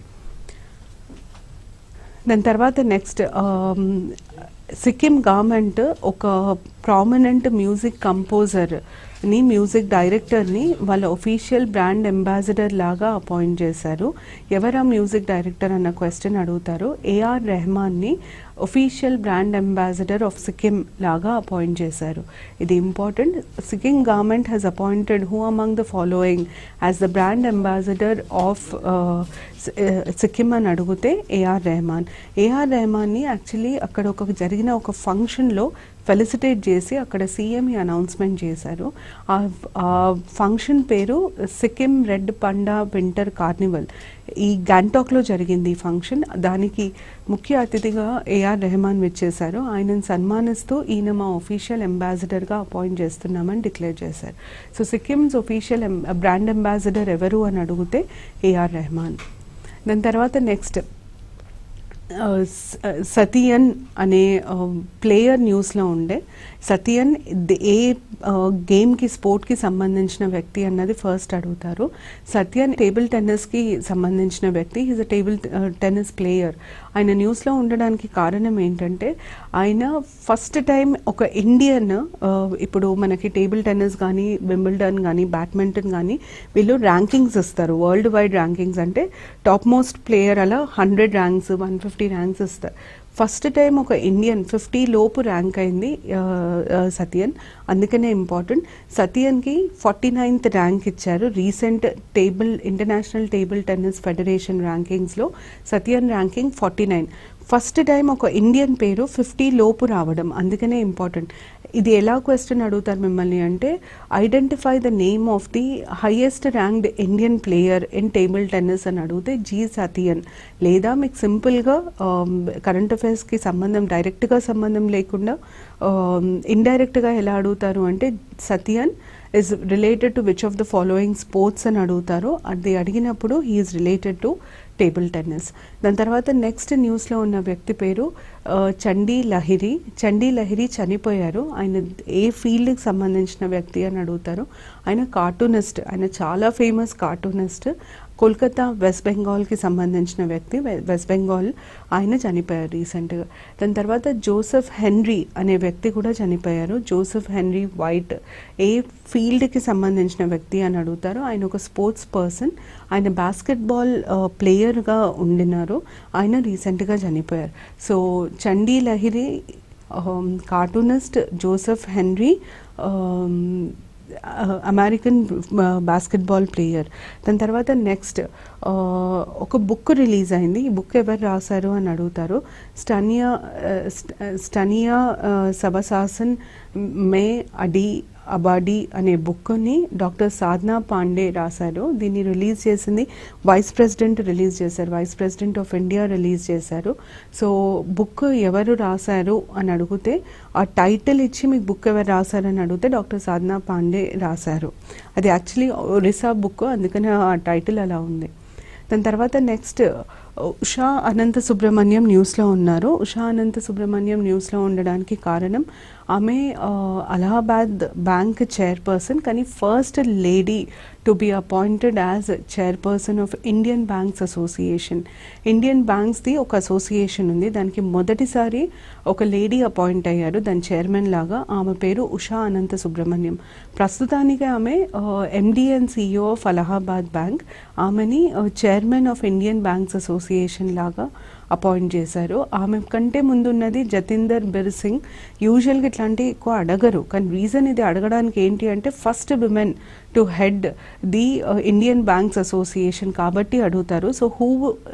దాని తర్వాత next Sikkim government ఒక prominent music composer ని music డైరెక్టర్ని వాళ్ళ ఒఫీషియల్ బ్రాండ్ అంబాసిడర్ లాగా అపాయింట్ చేశారు ఎవరా మ్యూజిక్ డైరెక్టర్ అన్న క్వశ్చన్ అడుగుతారు ఏఆర్ రెహమాన్ని official brand ambassador of Sikkim లాగా అపాయింట్ చేశారు ఇది important Sikkim government has appointed who among the following as the brand ambassador of Sikkim అని అడిగితే ఏఆర్ రెహమాన్ ఏఆర్ రెహమాన్ని యాక్చువల్లీ అక్కడ ఒక జరిగిన ఒక ఫంక్షన్లో ఫెలిసిటేట్ చేసి అక్కడ సీఎం ఈ అనౌన్స్మెంట్ చేశారు ఆ- ఆ ఫంక్షన్ పేరు Sikkim red panda winter carnival ఈ గ్యాంటాక్లో జరిగింది ఈ ఫంక్షన్ దానికి ముఖ్య అతిథిగా ఏఆర్ రెహమాన్ విచ్చేశారు ఆయనను సన్మానిస్తూ ఈయన మా ఒఫీషియల్ అంబాసిడర్గా అపాయింట్ చేస్తున్నామని డిక్లేర్ చేశారు so Sikkim's official brand ambassador ఎవరు అని అడిగితే ఏఆర్ రెహమాన్ దాని తర్వాత నెక్స్ట్ సతియన్ అనే ప్లేయర్ న్యూస్లో ఉండే సతియన్ ద- ఏ గేమ్కి స్పోర్ట్కి సంబంధించిన వ్యక్తి అన్నది ఫస్ట్ అడుగుతారు సత్యన్ టేబుల్ టెన్నిస్కి సంబంధించిన వ్యక్తి is a table tennis player ఆయన న్యూస్లో ఉండడానికి కారణం ఏంటంటే ఆయన ఫస్ట్ టైం ఒక ఇండియన్ ఇప్పుడు మనకి టేబుల్ టెన్నిస్ కానీ వింబుల్డన్ కానీ బ్యాడ్మింటన్ కానీ వీళ్ళు ర్యాంకింగ్స్ ఇస్తారు వరల్డ్ వైడ్ ర్యాంకింగ్స్ అంటే టాప్ మోస్ట్ ప్లేయర్ అలా hundred ranks one fifty ranks ఇస్తారు ఫస్ట్ టైం ఒక ఇండియన్ ఫిఫ్టీ లోపు ర్యాంక్ అయింది ఆ, ఆ, సత్యన్ అందుకనే ఇంపార్టెంట్ సత్యన్కి ఫార్టీ నైన్త్ ర్యాంక్ ఇచ్చారు recent table international table tennis federation ర్యాంకింగ్స్లో Sathiyan ranking forty nine first time ఒక ఇండియన్ పేరు ఫిఫ్టీ లోపు రావడం అందుకనే ఇంపార్టెంట్ ఇది ఎలా క్వశ్చన్ అడుగుతారు మిమ్మల్ని అంటే identify the name of the highest ranked Indian player in table tennis అని అడిగితే జీ సతియన్ లేదా మీకు సింపుల్గా కరెంట్ అఫైర్స్కి సంబంధం డైరెక్ట్గా సంబంధం లేకుండా ఇండైరెక్ట్గా ఎలా అడుగుతారు అంటే Sathiyan is related to which of the following sports అని అడుగుతారు అది అడిగినప్పుడు he is related to table tennis దాని తర్వాత నెక్స్ట్ న్యూస్లో ఉన్న వ్యక్తి పేరు ఆ, చండీ లహిరి చండీ లహిరి చనిపోయారు ఆయన ఏ ఫీల్డ్కి సంబంధించిన వ్యక్తి అని అడుగుతారు ఆయన కార్టూనిస్ట్ ఆయన చాలా ఫేమస్ కార్టూనిస్ట్ కోల్కతా వెస్ట్ బెంగాల్కి సంబంధించిన వ్యక్తి వె- వెస్ట్ బెంగాల్ ఆయన చనిపోయారు రీసెంట్గా దాని తర్వాత జోసెఫ్ హెన్రీ అనే వ్యక్తి కూడా చనిపోయారు జోసెఫ్ హెన్రీ వైట్ ఏ ఫీల్డ్కి సంబంధించిన వ్యక్తి అని అడుగుతారు ఆయన ఒక స్పోర్ట్స్ పర్సన్ ఆయన బాస్కెట్బాల్ ప్లేయర్గా ఉండినారు ఆయన రీసెంట్గా చనిపోయారు so Chandi Lahiri cartoonist Joseph Henry American basketball player దాని తర్వాత నెక్స్ట్ ఒక బుక్ రిలీజ్ అయింది ఈ బుక్ ఎవరు రాశారు అని అడుగుతారు స్టనియా స్టనియా సబసాసన్ మే అడి అబాడీ అనే బుక్ని డాక్టర్ సాధనా పాండే రాశారు దీన్ని రిలీజ్ చేసింది వైస్ ప్రెసిడెంట్ రిలీజ్ చేశారు vice president of India release చేశారు సో బుక్ ఎవరు రాశారు అని అడిగితే ఆ టైటిల్ ఇచ్చి మీకు బుక్ ఎవరు రాశారు అని అడిగితే డాక్టర్ సాధనా పాండే రాశారు అది యాక్చువల్లీ ఒరిస్సా బుక్ అందుకని ఆ టైటిల్ అలా ఉంది దాని తర్వాత నెక్స్ట్ ఉషా అనంత సుబ్రహ్మణ్యం న్యూస్లో ఉన్నారు ఉషా అనంత సుబ్రహ్మణ్యం న్యూస్లో ఉండడానికి కారణం ఆమె ఆ, అలహాబాద్ బ్యాంక్ చైర్పర్సన్ కానీ first lady to be appointed as chairperson of Indian banks association Indian బ్యాంక్స్ది ఒక అసోసియేషన్ ఉంది దానికి మొదటిసారి ఒక లేడీ అపాయింట్ అయ్యారు దాని చైర్మన్ లాగా ఆమె పేరు ఉషా అనంత సుబ్రహ్మణ్యం ప్రస్తుతానికి ఆమె MD and CEO of Allahabad bank ఆమెని chairman of Indian banks association లాగా అపాయింట్ చేశారు ఆమె కంటే ముందు ఉన్నది జతీందర్ బిర్ సింగ్ యూజువల్గా ఇట్లాంటివి ఎక్కువ అడగరు కానీ రీజన్ ఇది అడగడానికి ఏంటి అంటే first women to head the Indian banks association కాబట్టి అడుగుతారు so who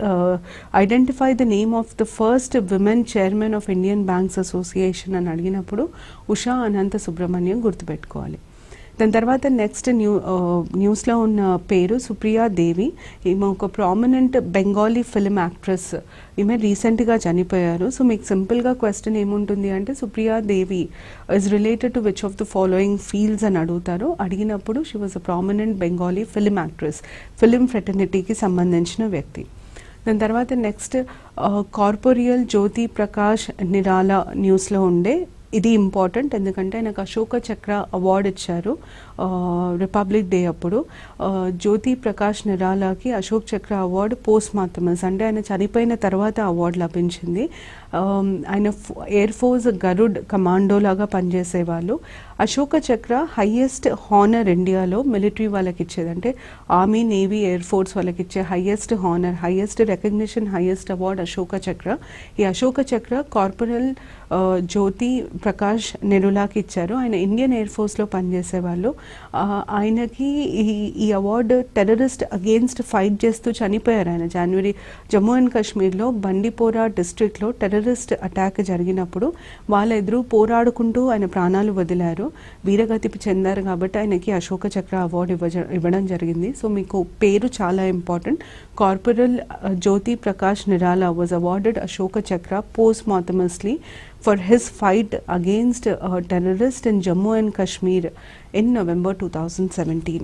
identify the name of the first women chairman of Indian banks association అని అడిగినప్పుడు ఉషా అనంత సుబ్రహ్మణ్యం గుర్తుపెట్టుకోవాలి దాని తర్వాత నెక్స్ట్ న్యూ న్యూస్లో ఉన్న పేరు సుప్రియా దేవి ఈమె ఒక ప్రామినెంట్ బెంగాలీ ఫిల్మ్ యాక్ట్రెస్ ఈమె రీసెంట్గా చనిపోయారు సో మీకు సింపుల్గా క్వశ్చన్ ఏముంటుంది అంటే Supriya Devi is related to which of the following fields అని అడుగుతారు అడిగినప్పుడు she was a prominent Bengali film actress film ఫ్రెటర్నిటీకి సంబంధించిన వ్యక్తి దాని తర్వాత నెక్స్ట్ కార్పొరియల్ జ్యోతి ప్రకాష్ నిరాలా న్యూస్లో ఉండే ఇది ఇంపార్టెంట్ ఎందుకంటే ఆయనకు అశోక చక్ర అవార్డు ఇచ్చారు రిపబ్లిక్ డే అప్పుడు ఆ, జ్యోతి ప్రకాష్ నిరాలాకి అశోక్ చక్ర అవార్డు పోస్ట్ మార్టమస్ అంటే ఆయన చనిపోయిన తర్వాత అవార్డు లభించింది ఆమ్, ఆయన ఎయిర్ ఫోర్స్ గరుడ్ కమాండో లాగా పనిచేసేవాళ్ళు అశోక చక్ర హయ్యెస్ట్ హానర్ ఇండియాలో మిలిటరీ వాళ్ళకి ఇచ్చేది అంటే ఆర్మీ నేవీ ఎయిర్ ఫోర్స్ వాళ్ళకి ఇచ్చే highest honour highest recognition highest award Ashoka Chakra ఈ అశోక చక్ర కార్పొరల్ ఆ, జ్యోతి ప్రకాష్ నెరులాకి ఇచ్చారు ఆయన ఇండియన్ ఎయిర్ ఫోర్స్లో పనిచేసేవాళ్ళు ఆ, ఆయనకి ఈ ఈ అవార్డు టెర్రరిస్ట్ అగేన్స్ట్ ఫైట్ చేస్తూ చనిపోయారు ఆయన జనవరి జమ్మూ అండ్ కాశ్మీర్లో బండిపోరా డిస్ట్రిక్ట్లో టెర్రరిస్ట్ అటాక్ జరిగినప్పుడు వాళ్ళ ఎదురు పోరాడుకుంటూ ఆయన ప్రాణాలు వదిలారు వీరగతి చెందారు కాబట్టి ఆయనకి అశోక చక్ర అవార్డు ఇవ్వ ఇవ్వడం జరిగింది సో మీకు పేరు చాలా important corporal Jyoti Prakash Nirala was awarded Ashoka Chakra posthumously for his fight against uh, terrorists in Jammu and Kashmir in November 2017.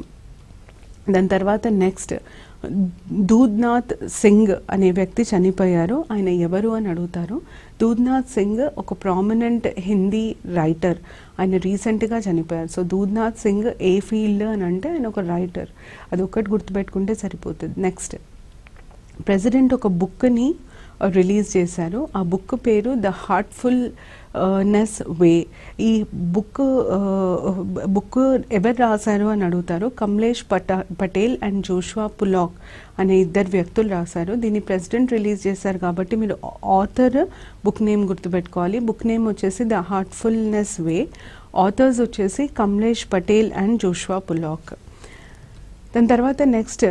దాని తర్వాత నెక్స్ట్ దూద్నాథ్ సింగ్ అనే వ్యక్తి చనిపోయారు ఆయన ఎవరు అని అడుగుతారు దూద్నాథ్ సింగ్ ఒక ప్రామినెంట్ హిందీ రైటర్ ఆయన రీసెంట్గా చనిపోయారు సో దూద్నాథ్ సింగ్ ఏ ఫీల్డ్ అని అంటే ఆయన ఒక రైటర్ అది ఒక్కటి గుర్తుపెట్టుకుంటే సరిపోతుంది నెక్స్ట్ ప్రెసిడెంట్ ఒక బుక్ని రిలీజ్ చేశారు ఆ బుక్ పేరు ద హార్ట్ఫుల్ నెస్ వే ఈ బుక్ బుక్ ఎవరు రాశారు అని అడుగుతారు కమలేష్ పటా పటేల్ అండ్ జోషువా పులాక్ అనే ఇద్దరు వ్యక్తులు రాశారు దీన్ని ప్రెసిడెంట్ రిలీజ్ చేశారు కాబట్టి మీరు ఆథర్ బుక్ నేమ్ గుర్తుపెట్టుకోవాలి బుక్ నేమ్ వచ్చేసి ద హార్ట్ఫుల్నెస్ వే ఆథర్స్ వచ్చేసి Kamlesh Patel and Joshua Pollock దాని తర్వాత నెక్స్ట్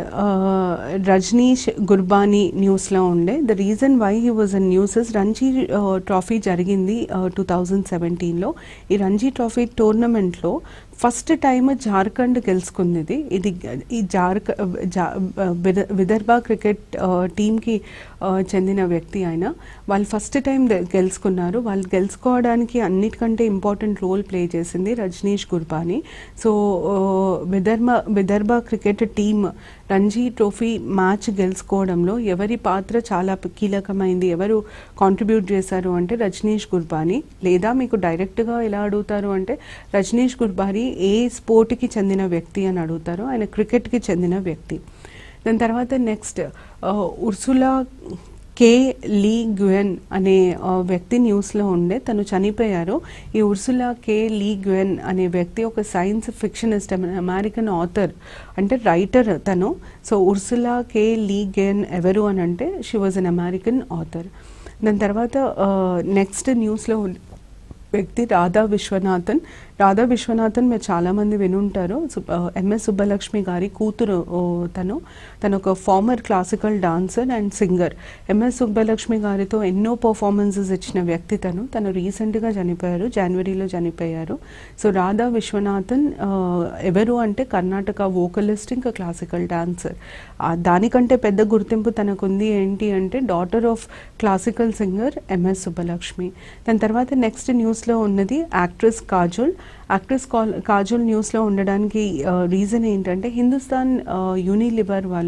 రజనీష్ గుర్బానీ న్యూస్లో ఉండే the reason why he was a news is Ranji trophy జరిగింది టూ థౌజండ్ సెవెంటీన్లో ఈ రంజీ ట్రోఫీ టోర్నమెంట్లో ఫస్ట్ టైం జార్ఖండ్ గెలుచుకుంది ఇది ఇది ఈ జార్ఖ జా- విద- విదర్భ క్రికెట్ టీంకి చెందిన వ్యక్తి ఆయన వాళ్ళు ఫస్ట్ టైం గెలుచుకున్నారు వాళ్ళు గెలుచుకోవడానికి అన్నిటికంటే ఇంపార్టెంట్ రోల్ ప్లే చేసింది Rajneesh Gurbani so Vidarbha Vidarbha cricket team Ranji trophy match గెలుచుకోవడంలో ఎవరి పాత్ర చాలా కీలకమైంది ఎవరు కాంట్రిబ్యూట్ చేశారు అంటే రజనీష్ గుర్బానీ లేదా మీకు డైరెక్ట్గా ఎలా అడుగుతారు అంటే రజనీష్ గుర్బానీ ఏ స్పోర్ట్కి చెందిన వ్యక్తి అని అడుగుతారు ఆయన క్రికెట్కి చెందిన వ్యక్తి దాని తర్వాత next Ursula K Le Guin అనే ఆ, వ్యక్తి న్యూస్లో ఉండే తను చనిపోయారు ఈ ఉర్సులా కే లీ గ్వెన్ అనే వ్యక్తి ఒక సైన్స్ ఫిక్షనిస్ట్ అమెరికన్ ఆథర్ అంటే రైటర్ తను so Ursula K Le Guin ఎవరు అని అంటే she was an American author దాని తర్వాత నెక్స్ట్ న్యూస్లో వ్యక్తి రాధా విశ్వనాథన్ రాధా విశ్వనాథన్ మీరు చాలామంది వినుంటారు ఎంఎస్ సుబ్బలక్ష్మి గారి కూతురు ఓ, తను తను ఒక former classical dancer and singer MS Subbulakshmi గారితో ఎన్నో పర్ఫార్మెన్సెస్ ఇచ్చిన వ్యక్తి తను తను రీసెంట్గా చనిపోయారు జనవరిలో చనిపోయారు సో రాధా విశ్వనాథన్ ఆ, ఎవరు అంటే కర్ణాటక వోకలిస్ట్ ఇంకా క్లాసికల్ డాన్సర్ దానికంటే పెద్ద గుర్తింపు తనకుంది ఏంటి అంటే daughter of classical singer MS Subbulakshmi దాని తర్వాత నెక్స్ట్ న్యూస్లో ఉన్నది యాక్ట్రెస్ కాజోల్ యాక్ట్రెస్ కాల్ కాజోల్ న్యూస్లో ఉండడానికి రీజన్ ఏంటంటే హిందుస్థాన్ యూనిలివర్ వాళ్ళు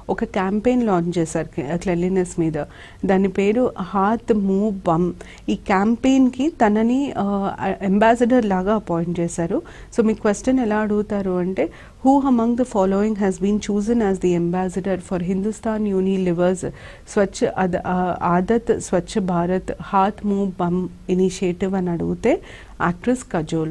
ఒక క్యాంపెయిన్ లాంచ్ చేశారు క్లెన్లీనెస్ మీద దాని పేరు హాత్ మూవ్ బమ్ ఈ క్యాంపెయిన్కి తనని అంబాసిడర్ లాగా అపాయింట్ చేశారు సో మీ క్వశ్చన్ ఎలా అడుగుతారు అంటే who among the following has been chosen as the ambassador for Hindustan Unilever's Swachh అద- ఆ, ఆదత్ స్వచ్ఛ భారత్ హాత్ మూవ్ బమ్ ఇనిషియేటివ్ అని అడిగితే యాక్ట్రెస్ కజోల్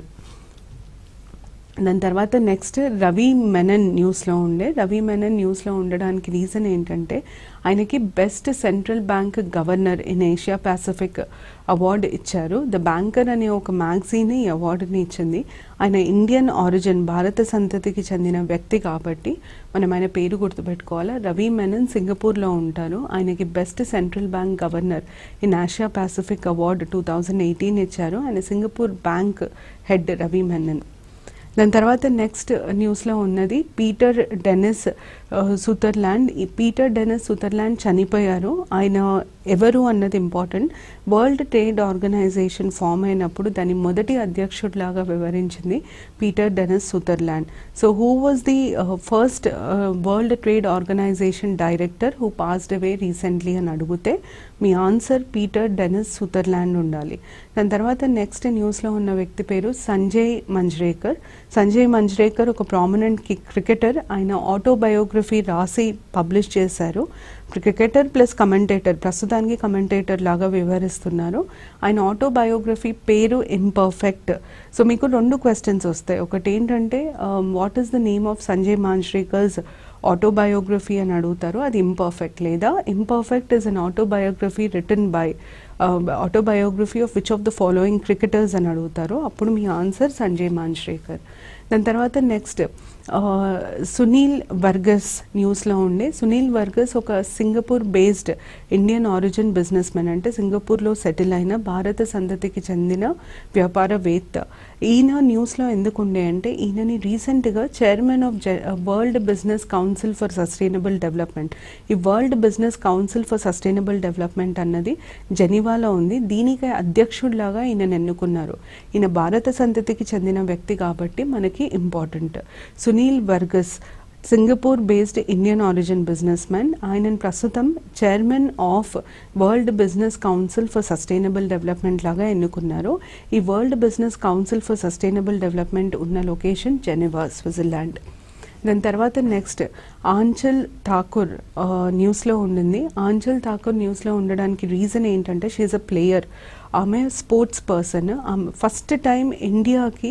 దాని తర్వాత నెక్స్ట్ రవి మెనన్ న్యూస్లో ఉండే రవి మెనన్ న్యూస్లో ఉండడానికి రీజన్ ఏంటంటే ఆయనకి best central bank governor in Asia Pacific award ఇచ్చారు ద బ్యాంకర్ అనే ఒక మ్యాగజీన్ ఈ అవార్డుని ఇచ్చింది ఆయన ఇండియన్ ఆరిజిన్ భారత సంతతికి చెందిన వ్యక్తి కాబట్టి మనం ఆయన పేరు గుర్తుపెట్టుకోవాలా రవి మెనన్ సింగపూర్లో ఉంటారు ఆయనకి best central bank governor in Asia Pacific award two thousand eighteen ఇచ్చారు ఆయన Singapore bank head Ravi Menon దాని తర్వాత నెక్స్ట్ న్యూస్లో ఉన్నది పీటర్ డెనిస్ ఆ, సుతర్లాండ్ ఈ పీటర్ డెనిస్ సుతర్లాండ్ చనిపోయారు ఆయన ఎవరు అన్నది important World Trade Organization form అయినప్పుడు దాని మొదటి అధ్యక్షుడిలాగా వివరించింది Peter Dennis Sutherland so who was the first World Trade Organization director who passed away recently అని అడిగితే మీ ఆన్సర్ పీటర్ డెనిస్ సుతర్లాండ్ ఉండాలి దాని తర్వాత నెక్స్ట్ న్యూస్లో ఉన్న వ్యక్తి పేరు సంజయ్ మంజ్రేకర్ సంజయ్ మంజ్రేకర్ ఒక ప్రామినెంట్ క్రికెటర్ ఆయన ఆటోబయోగ్రఫీ రాసి పబ్లిష్ చేశారు క్రికెటర్ ప్లస్ కమెంటేటర్ ప్రస్తుతానికి కమెంటేటర్ లాగా వివరిస్తున్నారు ఆయన ఆటోబయోగ్రఫీ పేరు ఇంపర్ఫెక్ట్ సో మీకు రెండు క్వశ్చన్స్ వస్తాయి ఒకటి ఏంటంటే what is the name of Sanjay Manjrekar's autobiography అని అడుగుతారు అది ఇంపర్ఫెక్ట్ లేదా imperfect is an autobiography written by autobiography of which of the following cricketers అని అడుగుతారు అప్పుడు మీ ఆన్సర్ సంజయ్ మాన్ష్రేకర్ దాని తర్వాత నెక్స్ట్ సునీల్ వర్గస్ న్యూస్లో ఉండే సునీల్ వర్గస్ ఒక Singapore based Indian origin businessman అంటే సింగపూర్లో సెటిల్ అయిన భారత సంతతికి చెందిన వ్యాపారవేత్త ఈయన న్యూస్లో ఎందుకు ఉండే అంటే ఈయనని రీసెంట్గా chairman of World Business Council for Sustainable Development ఈ World Business Council for Sustainable Development అన్నది జెనీవాలో ఉంది దీనికి అధ్యక్షుడిలాగా ఈయన ఎన్నుకున్నారు ఈయన భారత సంతతికి చెందిన వ్యక్తి కాబట్టి మనకి important Sunil Verghese Singapore based Indian origin businessman ఆయనను ప్రస్తుతం chairman of World Business Council for Sustainable Development లాగా ఎన్నుకున్నారు ఈ World Business Council for Sustainable Development ఉన్న లొకేషన్ జెనెవా స్విట్జర్లాండ్ దాని తర్వాత నెక్స్ట్ ఆంచల్ ఠాకూర్ ఆ, న్యూస్లో ఉండింది ఆంచల్ ఠాకూర్ న్యూస్లో ఉండడానికి రీజన్ ఏంటంటే షీఈ్ అ ప్లేయర్ ఆమె స్పోర్ట్స్ పర్సన్ ఫస్ట్ టైం ఇండియాకి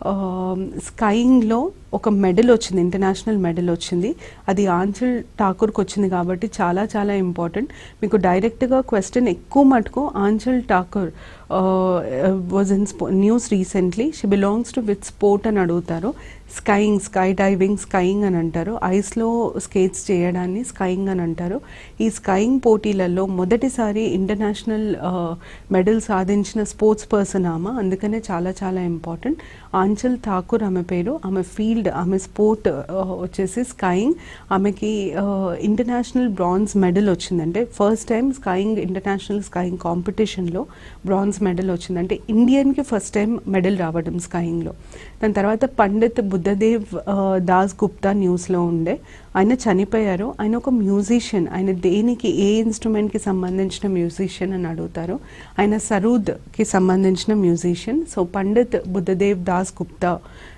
స్కైయింగ్లో ఒక మెడల్ వచ్చింది ఇంటర్నేషనల్ మెడల్ వచ్చింది అది ఆంచల్ ఠాకూర్కి వచ్చింది కాబట్టి చాలా చాలా ఇంపార్టెంట్ మీకు డైరెక్ట్గా క్వశ్చన్ ఎక్కువ మటుకు Aanchal Thakur was in news recently she belongs to with sport అని అడుగుతారు స్కైయింగ్ స్కై డైవింగ్ స్కైయింగ్ అని అంటారు ఐస్లో స్కేట్స్ చేయడాన్ని స్కైయింగ్ అని అంటారు ఈ స్కైయింగ్ పోటీలలో మొదటిసారి ఇంటర్నేషనల్ మెడల్ సాధించిన స్పోర్ట్స్ పర్సన్ ఆమె అందుకనే చాలా చాలా ఇంపార్టెంట్ ఆంచల్ ఠాకూర్ ఆమె పేరు ఆమె ఫీల్డ్ ఆమె స్పోర్ట్ వచ్చేసి స్కైయింగ్ ఆమెకి ఇంటర్నేషనల్ బ్రాంజ్ మెడల్ వచ్చింది అంటే first time skiing international skiing కాంపిటీషన్లో బ్రాంజ్ మెడల్ వచ్చింది అంటే ఇండియన్కి ఫస్ట్ టైం మెడల్ రావడం స్కైయింగ్లో దాని తర్వాత పండిత్ బుద్ధదేవ్ ఆ, దాస్ గుప్తా న్యూస్లో ఉండే ఆయన చనిపోయారు ఆయన ఒక మ్యూజిషియన్ ఆయన దేనికి ఏ ఇన్స్ట్రుమెంట్కి సంబంధించిన మ్యూజిషియన్ అని అడుగుతారు ఆయన సరూద్కి సంబంధించిన musician so Pandit Buddhadev Das Gupta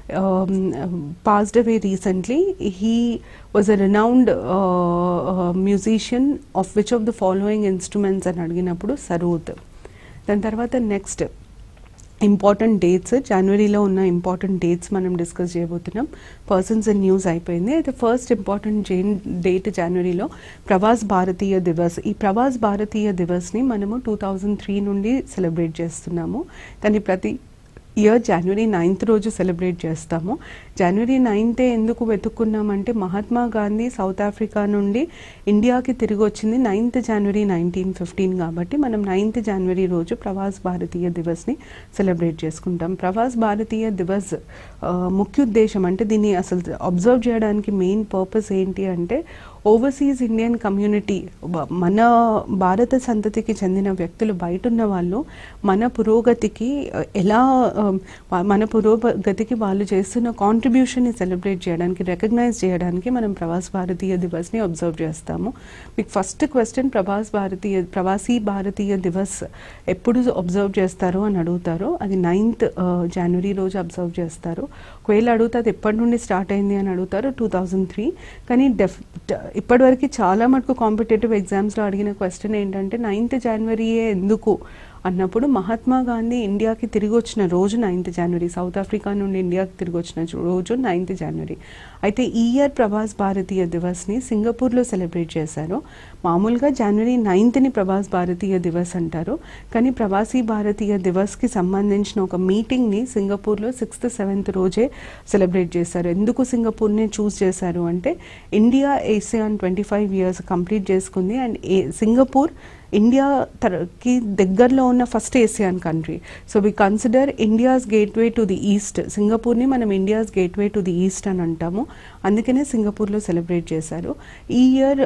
passed away recently he was a renowned musician of which of the following instruments అని అడిగినప్పుడు సరూద్ దాని తర్వాత నెక్స్ట్ ఇంపార్టెంట్ డేట్స్ జనవరిలో ఉన్న ఇంపార్టెంట్ డేట్స్ మనం డిస్కస్ చేయబోతున్నాం పర్సన్స్ అండ్ న్యూస్ అయిపోయింది అయితే ఫస్ట్ ఇంపార్టెంట్ జైన్ డేట్ జనవరిలో ప్రవాస్ భారతీయ దివస్ ఈ ప్రవాస్ భారతీయ దివస్ని మనము టూ థౌజండ్ త్రీ నుండి సెలబ్రేట్ చేస్తున్నాము దాన్ని ప్రతి ఇయర్ జనవరి నైన్త్ రోజు సెలబ్రేట్ చేస్తాము జనవరి నైన్తే ఎందుకు వెతుక్కున్నామంటే మహాత్మా గాంధీ సౌత్ ఆఫ్రికా నుండి ఇండియాకి తిరిగి వచ్చింది నైన్త్ జనవరి నైన్టీన్ ఫిఫ్టీన్ కాబట్టి మనం నైన్త్ జనవరి రోజు ప్రవాస్ భారతీయ దివస్ని సెలబ్రేట్ చేసుకుంటాం ప్రవాస్ భారతీయ దివస్ ఆ, ముఖ్య ఉద్దేశం అంటే దీన్ని అసలు అబ్జర్వ్ చేయడానికి మెయిన్ పర్పస్ ఏంటి అంటే ఓవర్సీస్ ఇండియన్ కమ్యూనిటీ మన భారత సంతతికి చెందిన వ్యక్తులు బయట ఉన్న వాళ్ళు మన పురోగతికి ఆ, ఎలా ఆ, వా- మన పురోగతికి వాళ్ళు చేస్తున్న కాంట్రిబ్యూషన్ని సెలబ్రేట్ చేయడానికి రికగ్నైజ్ చేయడానికి మనం ప్రవాస్ భారతీయ దివస్ని అబ్జర్వ్ చేస్తాము మీకు ఫస్ట్ క్వశ్చన్ ప్రభాస్ భారతీయ ప్రవాసీ భారతీయ దివస్ ఎప్పుడు అబ్జర్వ్ చేస్తారు అని అడుగుతారు అది నైన్త్ జనవరి రోజు అబ్జర్వ్ చేస్తారు ఒకవేళ అడిగితే అది ఎప్పటి నుండి స్టార్ట్ అయింది అని అడుగుతారు టూ థౌజండ్ త్రీ కానీ డెఫ్ ఇప్పటివరకు చాలా మటుకు కాంపిటేటివ్ ఎగ్జామ్స్లో అడిగిన క్వశ్చన్ ఏంటంటే నైన్త్ జనవరియే ఎందుకు అన్నప్పుడు మహాత్మా గాంధీ ఇండియాకి తిరిగి వచ్చిన రోజు నైన్త్ జనవరి సౌత్ ఆఫ్రికా నుండి ఇండియాకి తిరిగి వచ్చిన చు- రోజు నైన్త్ జనవరి అయితే ఈ ఇయర్ ప్రభాస్ భారతీయ దివస్ని సింగపూర్లో సెలబ్రేట్ చేశారు మామూలుగా జనవరి నైన్త్ని ప్రభాస్ భారతీయ దివస్ అంటారు కానీ ప్రవాసీ భారతీయ దివస్కి సంబంధించిన ఒక మీటింగ్ని సింగపూర్లో సిక్స్త్ సెవెంత్ రోజే సెలబ్రేట్ చేశారు ఎందుకు సింగపూర్ని చూస్ చేశారు అంటే India ASEAN twenty five years complete చేసుకుంది అండ్ ఏ సింగపూర్ ఇండియా తరకి దగ్గరలో ఉన్న first Asian country so we consider India's gateway to the east సింగపూర్ని మనం India's gateway to the east అని అంటాము అందుకనే సింగపూర్లో సెలబ్రేట్ చేశారు ఈ ఇయర్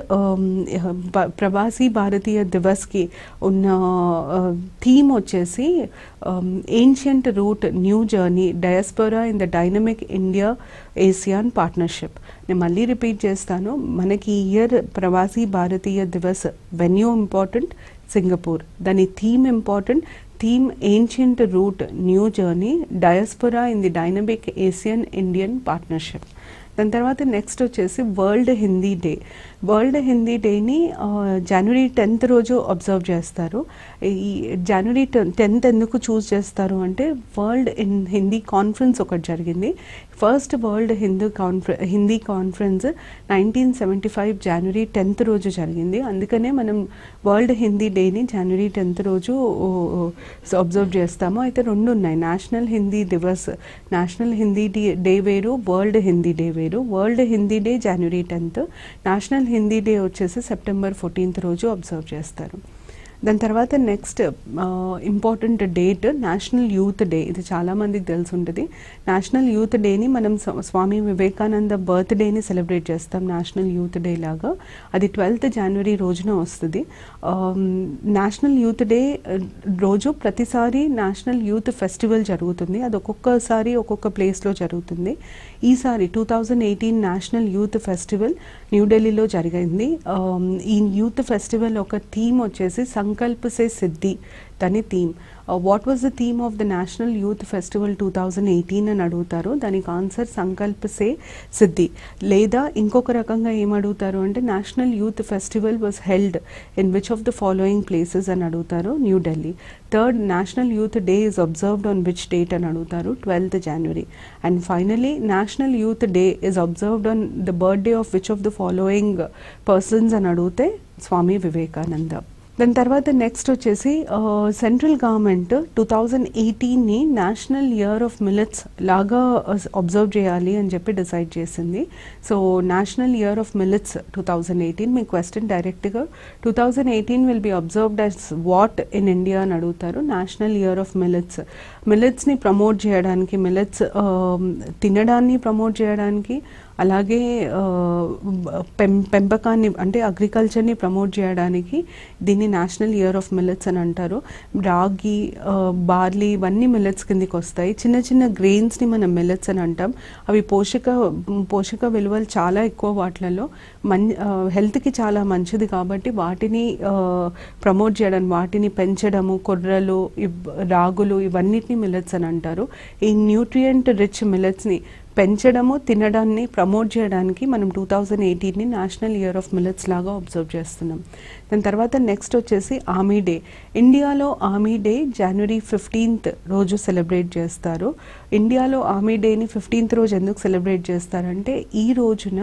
ప్రవాసీ భారతీయ దివస్కి ఉన్న థీమ్ వచ్చేసి ancient root new journey diaspora in the dynamic India ASEAN partnership నేను మళ్ళీ రిపీట్ చేస్తాను మనకి ఈ year Pravasi Bharatiya Divas venue important Singapore దాని theme important theme ancient root new journey diaspora in the dynamic Asian Indian partnership దాని తర్వాత next వచ్చేసి world Hindi day world Hindi డేని జనవరి టెన్త్ రోజు అబ్జర్వ్ చేస్తారు ఈ జనవరి టెన్త్ ఎందుకు చూస్ చేస్తారు అంటే వరల్డ్ ఇన్ హిందీ కాన్ఫరెన్స్ ఒకటి జరిగింది ఫస్ట్ వరల్డ్ హిందూ కాన్ఫరె Hindi conference nineteen seventy five జనవరి టెన్త్ రోజు జరిగింది అందుకనే మనం వరల్డ్ హిందీ డేని జనవరి టెన్త్ రోజు అబ్జర్వ్ చేస్తాము అయితే రెండు ఉన్నాయి national Hindi Divas national Hindi day వేరు వరల్డ్ హిందీ డే వేరు వరల్డ్ హిందీ డే జనవరి టెన్త్ నేషనల్ హిందీ డే వచ్చేసి సెప్టెంబర్ ఫోర్టీన్త్ రోజు అబ్జర్వ్ చేస్తారు దాని తర్వాత next important date national youth day ఇది చాలా మందికి తెలిసి ఉంటుంది నేషనల్ యూత్ డేని మనం స్వ- స్వామి వివేకానంద బర్త్ డేని సెలబ్రేట్ చేస్తాం నేషనల్ యూత్ డే లాగా అది ట్వెల్త్ జనవరి రోజున వస్తుంది నేషనల్ యూత్ డే రోజు ప్రతిసారి నేషనల్ యూత్ ఫెస్టివల్ జరుగుతుంది అది ఒక్కొక్కసారి ఒక్కొక్క ప్లేస్లో జరుగుతుంది ఈసారి two thousand eighteen national youth festival న్యూఢిల్లీలో జరిగింది Um, ఈ యూత్ ఫెస్టివల్ ఒక థీమ్ వచ్చేసి సంకల్ప్ సే సిద్ధి దాని theme what was the theme of the national youth festival two thousand eighteen అని అడుగుతారు దానికి ఆన్సర్ సంకల్ప్ సే సిద్ధి లేదా ఇంకొక రకంగా ఏమడుగుతారు అంటే national youth festival was held in which of the following places అని అడుగుతారు New Delhi third national youth day is observed on which date అని అడుగుతారు twelfth January and finally national youth day is observed on the birthday of which of the following persons అని అడిగితే స్వామి వివేకానంద దాని తర్వాత next వచ్చేసి central government two thousand ఎయిటీన్ని national year of millets లాగా observe చేయాలి అని చెప్పి డిసైడ్ చేసింది so national year of millets two thousand eighteen మీ క్వశ్చన్ డైరెక్ట్గా two thousand eighteen will be observed as what in India అని అడుగుతారు నేషనల్ ఇయర్ ఆఫ్ మిలెట్స్ మిలెట్స్ని ప్రమోట్ చేయడానికి మిలెట్స్ తినడాన్ని ప్రమోట్ చేయడానికి అలాగే ఆ, పెం పెంపకాన్ని అంటే అగ్రికల్చర్ని ప్రమోట్ చేయడానికి దీన్ని నేషనల్ ఇయర్ ఆఫ్ మిల్లెట్స్ అని అంటారు రాగి ఆ, బార్లీ ఇవన్నీ మిల్లెట్స్ కిందకి వస్తాయి చిన్న చిన్న గ్రెయిన్స్ని మనం మిల్లెట్స్ అని అంటాం అవి పోషక పోషక విలువలు చాలా ఎక్కువ వాటిలలో మన్ ఆ, హెల్త్కి చాలా మంచిది కాబట్టి వాటిని ఆ, ప్రమోట్ చేయడం వాటిని పెంచడము కొర్రలు ఇవ్- రాగులు ఇవన్నిటిని మిల్లెట్స్ అని అంటారు ఈ న్యూట్రియంట్ రిచ్ మిల్లెట్స్ని పెంచడము తినడాన్ని ప్రమోట్ చేయడానికి మనం టూ థౌజండ్ ఎయిటీన్ని నేషనల్ ఇయర్ ఆఫ్ మిల్లెట్స్ లాగా అబ్జర్వ్ చేస్తున్నాం దాని తర్వాత నెక్స్ట్ వచ్చేసి ఆర్మీ డే ఇండియాలో ఆర్మీ డే జనవరి ఫిఫ్టీన్త్ రోజు సెలబ్రేట్ చేస్తారు ఇండియాలో ఆర్మీ డేని ఫిఫ్టీన్త్ రోజు ఎందుకు సెలబ్రేట్ చేస్తారంటే ఈ రోజున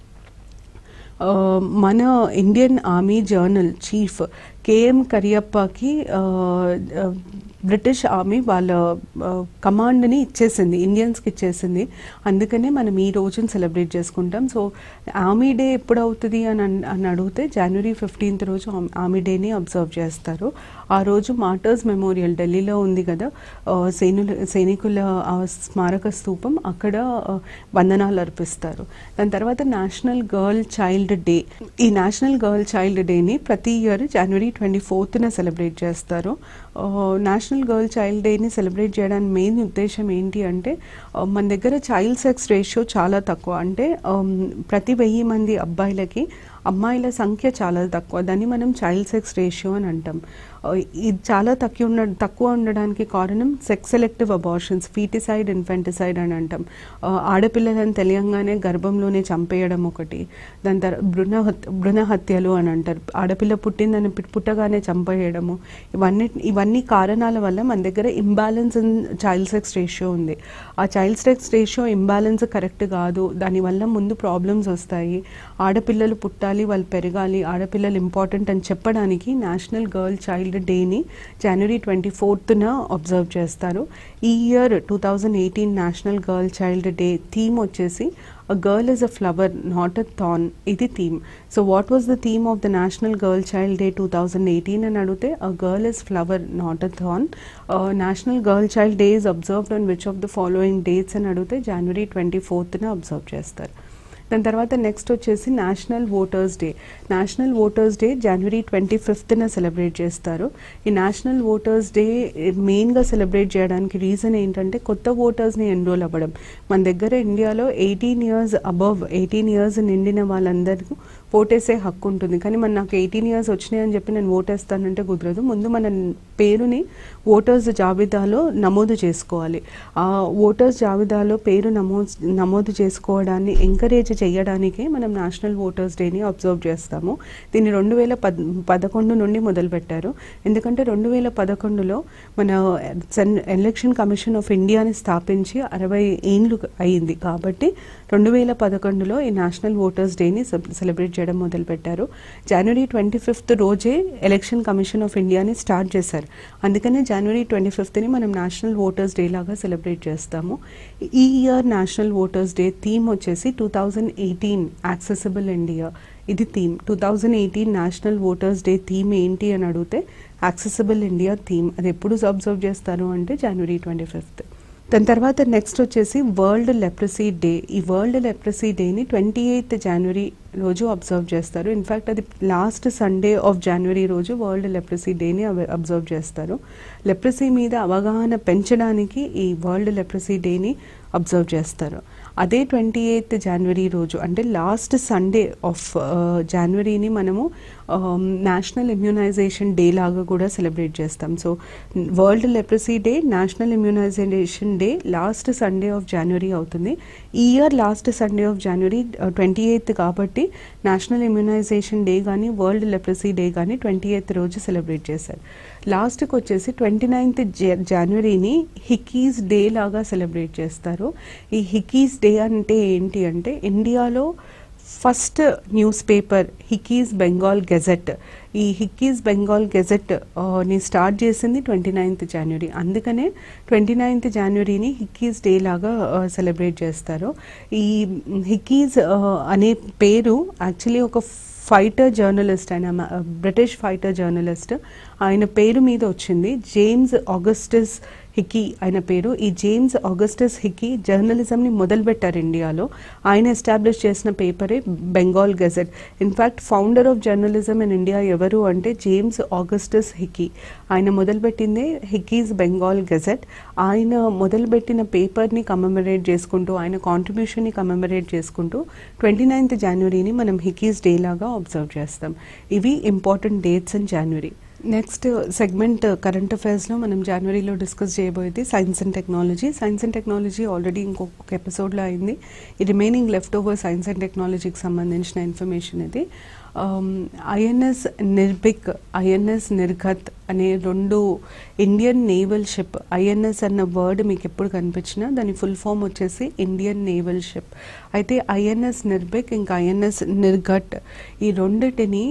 ఆ, మన Indian army general chief KM కరియప్పకి ఆ, ఆ, బ్రిటిష్ ఆర్మీ వాళ్ళ ఆ, కమాండ్ని ఇచ్చేసింది ఇండియన్స్కి ఇచ్చేసింది అందుకనే మనం ఈ రోజుని సెలబ్రేట్ చేసుకుంటాం సో ఆర్మీ డే ఎప్పుడు అవుతుంది అని అన్- అని అడిగితే జనవరి ఫిఫ్టీన్త్ రోజు ఆమ్- ఆర్మీ డేని అబ్జర్వ్ చేస్తారు ఆ రోజు మార్టర్స్ మెమోరియల్ ఢిల్లీలో ఉంది కదా ఆ, సైనుల సైనికుల ఆ స్మారక స్తూపం అక్కడ ఆ, వందనాలు అర్పిస్తారు దాని తర్వాత నేషనల్ గర్ల్ చైల్డ్ డే ఈ నేషనల్ గర్ల్ చైల్డ్ డేని ప్రతి ఇయర్ జనవరి ట్వంటీ ఫోర్త్న సెలబ్రేట్ చేస్తారు నేషనల్ గర్ల్ చైల్డ్ డేని సెలబ్రేట్ చేయడానికి మెయిన్ ఉద్దేశం ఏంటి అంటే ఆ, మన దగ్గర చైల్డ్ సెక్స్ రేషియో చాలా తక్కువ అంటే ఆమ్, ప్రతి వెయ్యి మంది అబ్బాయిలకి అమ్మాయిల సంఖ్య చాలా తక్కువ దాన్ని మనం చైల్డ్ సెక్స్ రేషియో అని అంటాం ఆ, ఇది చాలా తక్కువ ఉన్న తక్కువ ఉండడానికి కారణం sex selective abortions foeticide infanticide అని అంటాం ఆ, ఆడపిల్లలను తెలియంగానే గర్భంలోనే చంపేయడం ఒకటి దాని తర్వాత భ్రూణ హత్య భ్రూణ హత్యలు అని అంటారు ఆడపిల్ల పుట్టిందని పుట్- పుట్టగానే చంపేయడము ఇవన్నీ ఇవన్నీ కారణాల వల్ల మన దగ్గర imbalance in child sex ratio ఉంది ఆ child sex ratio imbalance correct కాదు దానివల్ల ముందు ప్రాబ్లమ్స్ వస్తాయి ఆడపిల్లలు పుట్టాలి వాళ్ళు పెరగాలి ఆడపిల్లలు ఇంపార్టెంట్ అని చెప్పడానికి నేషనల్ గర్ల్ చైల్డ్ డేని జనవరి ట్వంటీ ఫోర్త్న అబ్జర్వ్ చేస్తారు ఈ year two thousand eighteen national girl child day theme వచ్చేసి a girl is a flower not a thorn ఇది theme so what was the theme of the national girl child day two thousand eighteen అని అడిగితే a girl is flower not a thorn national girl child day is observed on which of the following dates అని అడిగితే జనవరి twenty ఫోర్త్న observe చేస్తారు దాని తర్వాత next వచ్చేసి national voters day national voters day జనవరి twenty ఫిఫ్త్న సెలబ్రేట్ చేస్తారు ఈ నేషనల్ ఓటర్స్ డే మెయిన్గా సెలబ్రేట్ చేయడానికి రీజన్ ఏంటంటే కొత్త ఓటర్స్ని ఎన్రోల్ అవ్వడం మన దగ్గర ఇండియాలో eighteen years above eighteen years నిండిన వాళ్ళందరికీ ఓటేసే హక్కు ఉంటుంది కానీ మన నాకు ఎయిటీన్ ఇయర్స్ వచ్చినాయి అని చెప్పి నేను ఓటేస్తానంటే కుదరదు ముందు మన పేరుని ఓటర్స్ జాబితాలో నమోదు చేసుకోవాలి ఆ ఓటర్స్ జాబితాలో పేరు నమోదు నమోదు చేసుకోవడాన్ని ఎంకరేజ్ చేయడానికే మనం నేషనల్ ఓటర్స్ డేని అబ్జర్వ్ చేస్తాము దీన్ని రెండు వేల పద్ పదకొండు నుండి మొదలుపెట్టారు ఎందుకంటే రెండు వేల పదకొండులో మన సెన్- ఎలక్షన్ కమిషన్ ఆఫ్ ఇండియాని స్థాపించి అరవై ఏండ్లు అయింది కాబట్టి రెండు వేల పదకొండులో ఈ నేషనల్ ఓటర్స్ డేని సెబ్- సెలబ్రేట్ చేయడం మొదలుపెట్టారు జనవరి ట్వంటీ ఫిఫ్త్ రోజే ఎలక్షన్ కమిషన్ ఆఫ్ ఇండియాని స్టార్ట్ చేశారు అందుకనే జనవరి ట్వంటీ ఫిఫ్త్ని మనం నేషనల్ ఓటర్స్ డే లాగా సెలబ్రేట్ చేస్తాము ఈ year national voters day theme వచ్చేసి two thousand eighteen accessible India ఇది theme two thousand eighteen national voters day theme ఏంటి అని అడిగితే యాక్సెసిబుల్ ఇండియా థీమ్ అది ఎప్పుడు అబ్జర్వ్ చేస్తారు అంటే జనవరి ట్వంటీ ఫిఫ్త్ దాని తర్వాత నెక్స్ట్ వచ్చేసి వరల్డ్ లెప్రసీ డే ఈ వరల్డ్ లెప్రసీ డేని ట్వంటీ ఎయిత్ జనవరి రోజు అబ్జర్వ్ చేస్తారు ఇన్ఫ్యాక్ట్ అది లాస్ట్ సండే ఆఫ్ జనవరి రోజు వరల్డ్ లెప్రసీ డేని అబ్జర్వ్ చేస్తారు లెప్రసీ మీద అవగాహన పెంచడానికి ఈ వరల్డ్ లెప్రసీ డేని అబ్జర్వ్ చేస్తారు అదే ట్వంటీ ఎయిత్ జనవరి రోజు అంటే లాస్ట్ సండే ఆఫ్ జనవరిని మనము నేషనల్ ఇమ్యూనైజేషన్ డే లాగా కూడా సెలబ్రేట్ చేస్తాం so world leprosy day national immunisation day last Sunday of జనవరి అవుతుంది ఈ ఇయర్ లాస్ట్ సండే ఆఫ్ జనవరి ట్వంటీ ఎయిత్ కాబట్టి నేషనల్ ఇమ్యూనైజేషన్ డే కానీ వరల్డ్ లెప్రసీ డే కానీ ట్వంటీ ఎయిత్ రోజు సెలబ్రేట్ చేశారు లాస్ట్కి వచ్చేసి ట్వంటీ నైన్త్ జనవరిని హిక్కీస్ డే లాగా సెలబ్రేట్ చేస్తారు ఈ హిక్కీస్ డే అంటే ఏంటి అంటే ఇండియాలో first news paper Hicky's Bengal gazette ఈ హిక్కీస్ బెంగాల్ గెజెట్ ఆ, ని స్టార్ట్ చేసింది ట్వంటీ నైన్త్ జనవరి అందుకనే ట్వంటీ నైన్త్ జనవరిని హిక్కీస్ డే లాగా సెలబ్రేట్ చేస్తారు ఈ హిక్కీస్ ఆ, అనే పేరు యాక్చువల్లీ ఒక ఫైటర్ జర్నలిస్ట్ ఆయన మ- బ్రిటిష్ ఫైటర్ జర్నలిస్ట్ ఆయన పేరు మీద వచ్చింది జేమ్స్ ఆగస్టస్ హిక్కీ ఆయన పేరు ఈ జేమ్స్ ఆగస్టస్ హిక్కీ జర్నలిజంని మొదలుపెట్టారు ఇండియాలో ఆయన ఎస్టాబ్లిష్ చేసిన పేపరే Bengal gazette in fact founder of journalism in India ఎవరు అంటే జేమ్స్ ఆగస్టస్ హిక్కీ ఆయన మొదలుపెట్టిందే హిక్కీస్ బెంగాల్ గెజెట్ ఆయన మొదలుపెట్టిన పేపర్ని కమెమరేట్ చేసుకుంటూ ఆయన కాంట్రిబ్యూషన్ని కమెమరేట్ చేసుకుంటూ ట్వంటీ నైన్త్ జనవరిని మనం హిక్కీస్ డే లాగా అబ్జర్వ్ చేస్తాం ఇవి important dates in January next segment current అఫైర్స్లో మనం జనవరిలో డిస్కస్ చేయబోయేది science and technology science and technology already ఇంకొక ఎపిసోడ్లో అయింది ఈ remaining left over science and టెక్నాలజీకి సంబంధించిన ఇన్ఫర్మేషన్ ఇది ఐఎన్ఎస్ నిర్భిక్ ఐఎన్ఎస్ నిర్ఘత్ అనే రెండు ఇండియన్ నేవల్ షిప్ ఐఎన్ఎస్ అన్న వర్డ్ మీకు ఎప్పుడు కనిపించినా దాని ఫుల్ ఫామ్ వచ్చేసి ఇండియన్ నేవల్ షిప్ అయితే ఐఎన్ఎస్ నిర్భిక్ ఇంకా ఐఎన్ఎస్ నిర్ఘట్ ఈ రెండిటిని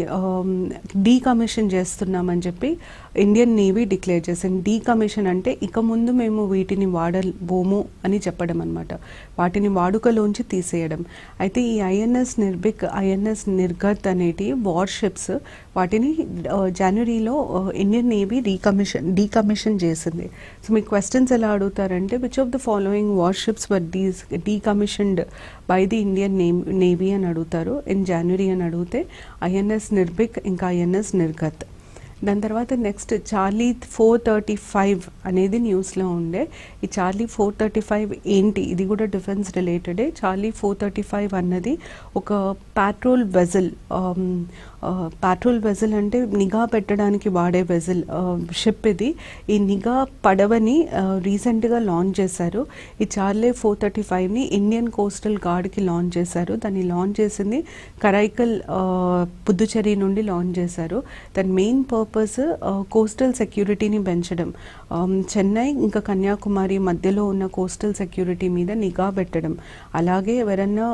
డీకమిషన్ చేస్తున్నామని చెప్పి ఇండియన్ నేవీ డిక్లేర్ చేసింది డీకమిషన్ అంటే ఇక ముందు మేము వీటిని వాడబోము అని చెప్పడం అనమాట వాటిని వాడుకలోంచి తీసేయడం అయితే ఈ ఐఎన్ఎస్ నిర్భిక్ ఐఎన్ఎస్ నిర్గత్ అనేటి వార్షిప్స్ వాటిని ఆ, జనవరిలో ఆ, ఇండియన్ నేవీ రీకమిషన్ డీకమిషన్ చేసింది సో మీ క్వశ్చన్స్ ఎలా అడుగుతారంటే which of the following warships were these decommissioned by the Indian navy అని అడుగుతారు ఇన్ జనవరి అని అడిగితే ఐఎన్ఎస్ నిర్భిక్ ఇంకా ఐఎన్ఎస్ నిర్గత్ దాని తర్వాత next Charlie four thirty five అనేది న్యూస్లో ఉండే ఈ చార్లీ ఫోర్ థర్టీ ఫైవ్ ఏంటి ఇది కూడా డిఫెన్స్ రిలేటెడే చార్లీ ఫోర్ థర్టీ ఫైవ్ అన్నది ఒక పాట్రోల్ వెజల్ పాట్రోల్ వెజల్ అంటే నిఘా పెట్టడానికి వాడే వెజల్ షిప్ ఇది ఈ నిఘా పడవని రీసెంట్గా లాంచ్ చేశారు ఈ చార్లే ఫోర్ థర్టీ ఫైవ్ని ఇండియన్ కోస్టల్ గార్డ్కి లాంచ్ చేశారు దాన్ని లాంచ్ చేసింది కరైకల్ పుదుచ్చేరి నుండి లాంచ్ చేశారు దాని మెయిన్ పర్పస్ కోస్టల్ సెక్యూరిటీని పెంచడం చెన్నై ఇంకా కన్యాకుమారి మధ్యలో ఉన్న కోస్టల్ సెక్యూరిటీ మీద నిఘా పెట్టడం అలాగే ఎవరన్నా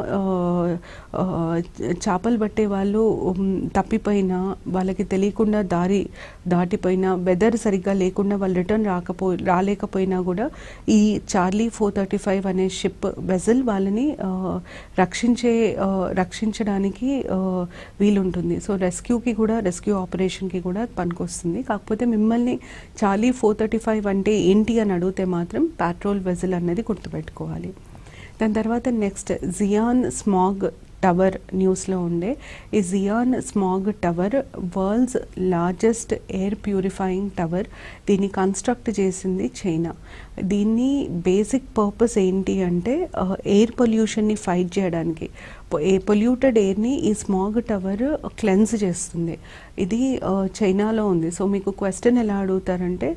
చేపలు పట్టే వాళ్ళు తప్పిపోయినా వాళ్ళకి తెలియకుండా దారి దాటిపోయినా వెదర్ సరిగ్గా లేకుండా వాళ్ళు రిటర్న్ రాకపో రాలేకపోయినా కూడా ఈ చార్లీ ఫోర్ థర్టీ ఫైవ్ అనే షిప్ వెజల్ వాళ్ళని రక్షించే రక్షించడానికి వీలుంటుంది సో రెస్క్యూకి కూడా రెస్క్యూ ఆపరేషన్కి కూడా పనికొస్తుంది కాకపోతే మిమ్మల్ని చార్లీ ఫోర్ థర్టీ ఫైవ్ అంటే ఏంటి అని అడిగితే మాత్రం పెట్రోల్ వెజల్ అనేది గుర్తుపెట్టుకోవాలి దాని తర్వాత నెక్స్ట్ జియాన్ స్మాగ్ టవర్ న్యూస్లో ఉండే ఈ Xi'an smog tower world's largest air purifying tower దీన్ని కన్స్ట్రక్ట్ చేసింది చైనా దీన్ని బేసిక్ పర్పస్ ఏంటి అంటే ఎయిర్ పొల్యూషన్ని ఫైట్ చేయడానికి ఏ పొల్యూటెడ్ ఎయిర్ని ఈ స్మాగ్ టవర్ క్లెన్స్ చేస్తుంది ఇది చైనాలో ఉంది సో మీకు క్వశ్చన్ ఎలా అడుగుతారంటే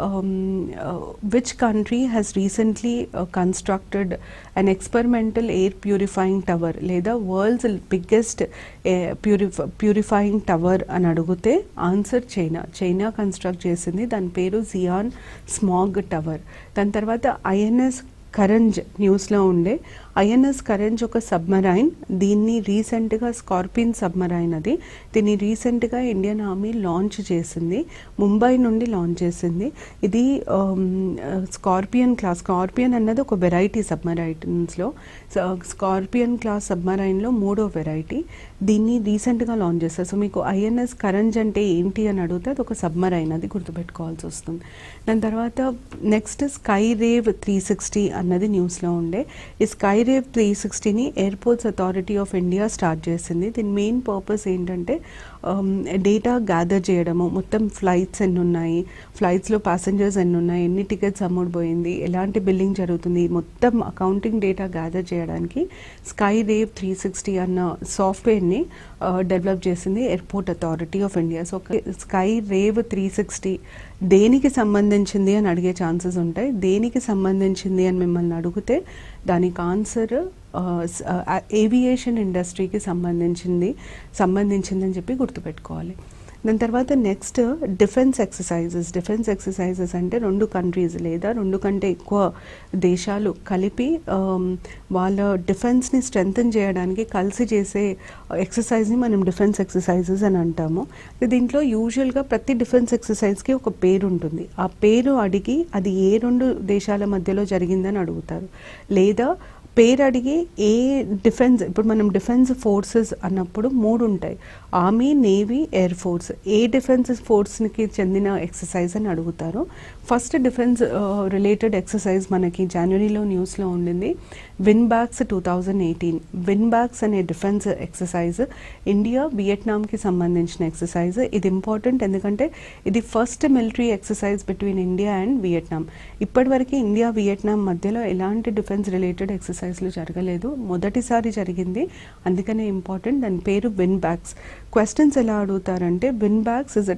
which country has recently constructed an experimental air purifying tower లేదా world's biggest purify purifying tower అని అడిగితే ఆన్సర్ చైనా చైనా కన్స్ట్రక్ట్ చేసింది దాని పేరు జియాన్ స్మాగ్ టవర్ దాని తర్వాత ఐఎన్ఎస్ కరంజ్ న్యూస్లో ఉండే ఐఎన్ఎస్ కరెంజ్ ఒక సబ్మరైన్ దీన్ని రీసెంట్గా స్కార్పియన్ సబ్మరైన్ అది దీన్ని రీసెంట్గా ఇండియన్ ఆర్మీ లాంచ్ చేసింది ముంబై నుండి లాంచ్ చేసింది ఇది స్కార్పియన్ క్లాస్ స్కార్పియన్ అన్నది ఒక వెరైటీ సబ్మరైన్స్లో స్కార్పియన్ క్లాస్ సబ్మరైన్లో మూడో వెరైటీ దీన్ని రీసెంట్గా లాంచ్ చేస్తారు సో మీకు ఐఎన్ఎస్ కరంజ్ అంటే ఏంటి అని అడిగితే అది ఒక సబ్మరైన్ అది గుర్తుపెట్టుకోవాల్సి వస్తుంది దాని తర్వాత next sky rev three sixty అన్నది న్యూస్లో ఉండే ఈ స్కై రేవ్ త్రీ సిక్స్టీని airports authority of India start చేసింది దీని మెయిన్ పర్పస్ ఏంటంటే డేటా గ్యాదర్ చేయడము మొత్తం ఫ్లైట్స్ ఎన్ని ఉన్నాయి ఫ్లైట్స్లో ప్యాసింజర్స్ ఎన్ని ఉన్నాయి ఎన్ని టికెట్స్ అమ్ముడుపోయింది ఎలాంటి బిల్లింగ్ జరుగుతుంది మొత్తం అకౌంటింగ్ డేటా గ్యాదర్ చేయడానికి స్కై రేవ్ త్రీ సిక్స్టీ అన్న సాఫ్ట్వేర్ని డెవలప్ చేసింది airport authority of India so sky rev three sixty దేనికి సంబంధించింది అని అడిగే ఛాన్సెస్ ఉంటాయి దేనికి సంబంధించింది అని మిమ్మల్ని అడిగితే దానికి ఆన్సర్ ఏవియేషన్ ఇండస్ట్రీకి సంబంధించింది సంబంధించిందని చెప్పి గుర్తుపెట్టుకోవాలి దాని తర్వాత next defence exercises defence exercises అంటే రెండు కంట్రీస్ లేదా రెండు కంటే ఎక్కువ దేశాలు కలిపి వాళ్ళ డిఫెన్స్ని స్ట్రెంగ్తన్ చేయడానికి కలిసి చేసే ఎక్సర్సైజ్ని మనం డిఫెన్స్ ఎక్సర్సైజెస్ అని అంటాము దీంట్లో యూజువల్గా ప్రతి డిఫెన్స్ ఎక్సర్సైజ్కి ఒక పేరు ఉంటుంది ఆ పేరు అడిగి అది ఏ రెండు దేశాల మధ్యలో జరిగిందని అడుగుతారు లేదా పేరు అడిగి ఏ డిఫెన్స్ ఇప్పుడు మనం డిఫెన్స్ ఫోర్సెస్ అన్నప్పుడు మూడు ఉంటాయి ఆర్మీ నేవీ ఎయిర్ ఫోర్స్ ఏ డిఫెన్స్ ఫోర్స్కి చెందిన ఎక్సర్సైజ్ అని అడుగుతారు ఫస్ట్ డిఫెన్స్ రిలేటెడ్ ఎక్సర్సైజ్ మనకి జనవరిలో న్యూస్లో ఉండింది Vinbax two thousand eighteen Vinbax అనే డిఫెన్స్ ఎక్సర్సైజ్ ఇండియా వియట్నాంకి సంబంధించిన ఎక్సర్సైజ్ ఇది ఇంపార్టెంట్ ఎందుకంటే ఇది first military exercise between India and Vietnam ఇప్పటివరకు ఇండియా వియట్నాం మధ్యలో ఎలాంటి డిఫెన్స్ రిలేటెడ్ ఎక్సర్సైజ్లు జరగలేదు మొదటిసారి జరిగింది అందుకనే ఇంపార్టెంట్ దాని పేరు విన్ బ్యాక్స్ క్వశ్చన్స్ ఎలా అడుగుతారంటే Vinbax is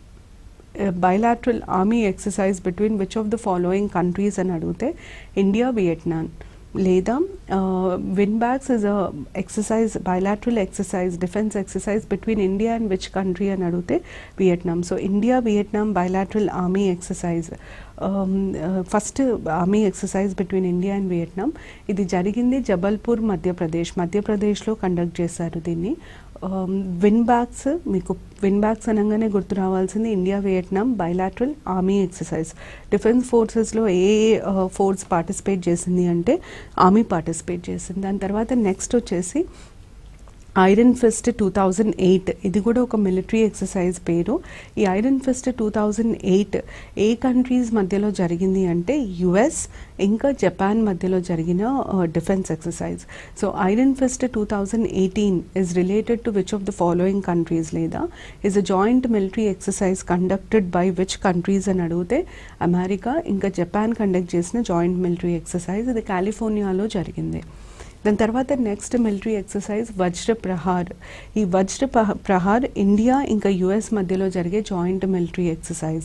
bilateral army exercise between which of the following countries అని అడిగితే ఇండియా వియట్నాం లేదా Vinbax is a exercise bilateral exercise defence exercise between India and which country అని అడిగితే Vietnam so India Vietnam bilateral army exercise first army exercise between India and Vietnam ఇది జరిగింది జబల్పూర్ మధ్యప్రదేశ్ మధ్యప్రదేశ్లో conduct చేశారు దీన్ని Vinbax మీకు Vinbax అనగానే గుర్తు రావాల్సింది India Vietnam bilateral army exercise defence ఫోర్సెస్లో ఏ ఫోర్స్ పార్టిసిపేట్ చేసింది అంటే ఆర్మీ పార్టిసిపేట్ చేసింది దాని తర్వాత నెక్స్ట్ వచ్చేసి iron fist two thousand eight ఇది కూడా ఒక మిలిటరీ ఎక్సర్సైజ్ పేరు ఈ iron fist two thousand eight ఏ కంట్రీస్ మధ్యలో జరిగింది అంటే యుఎస్ ఇంకా జపాన్ మధ్యలో జరిగిన defence exercise so iron fist two thousand eighteen is related to which of the following countries లేదా is a joint military exercise conducted by which countries అని అడిగితే అమెరికా ఇంకా జపాన్ కండక్ట్ చేసిన జాయింట్ మిలిటరీ ఎక్సర్సైజ్ ఇది కాలిఫోర్నియాలో జరిగింది దాని తర్వాత నెక్స్ట్ మిలిటరీ ఎక్సర్సైజ్ వజ్ర ప్రహార్ ఈ వజ్ర పహ- ప్రహార్ ఇండియా ఇంకా యుఎస్ మధ్యలో జరిగే జాయింట్ మిలిటరీ ఎక్సర్సైజ్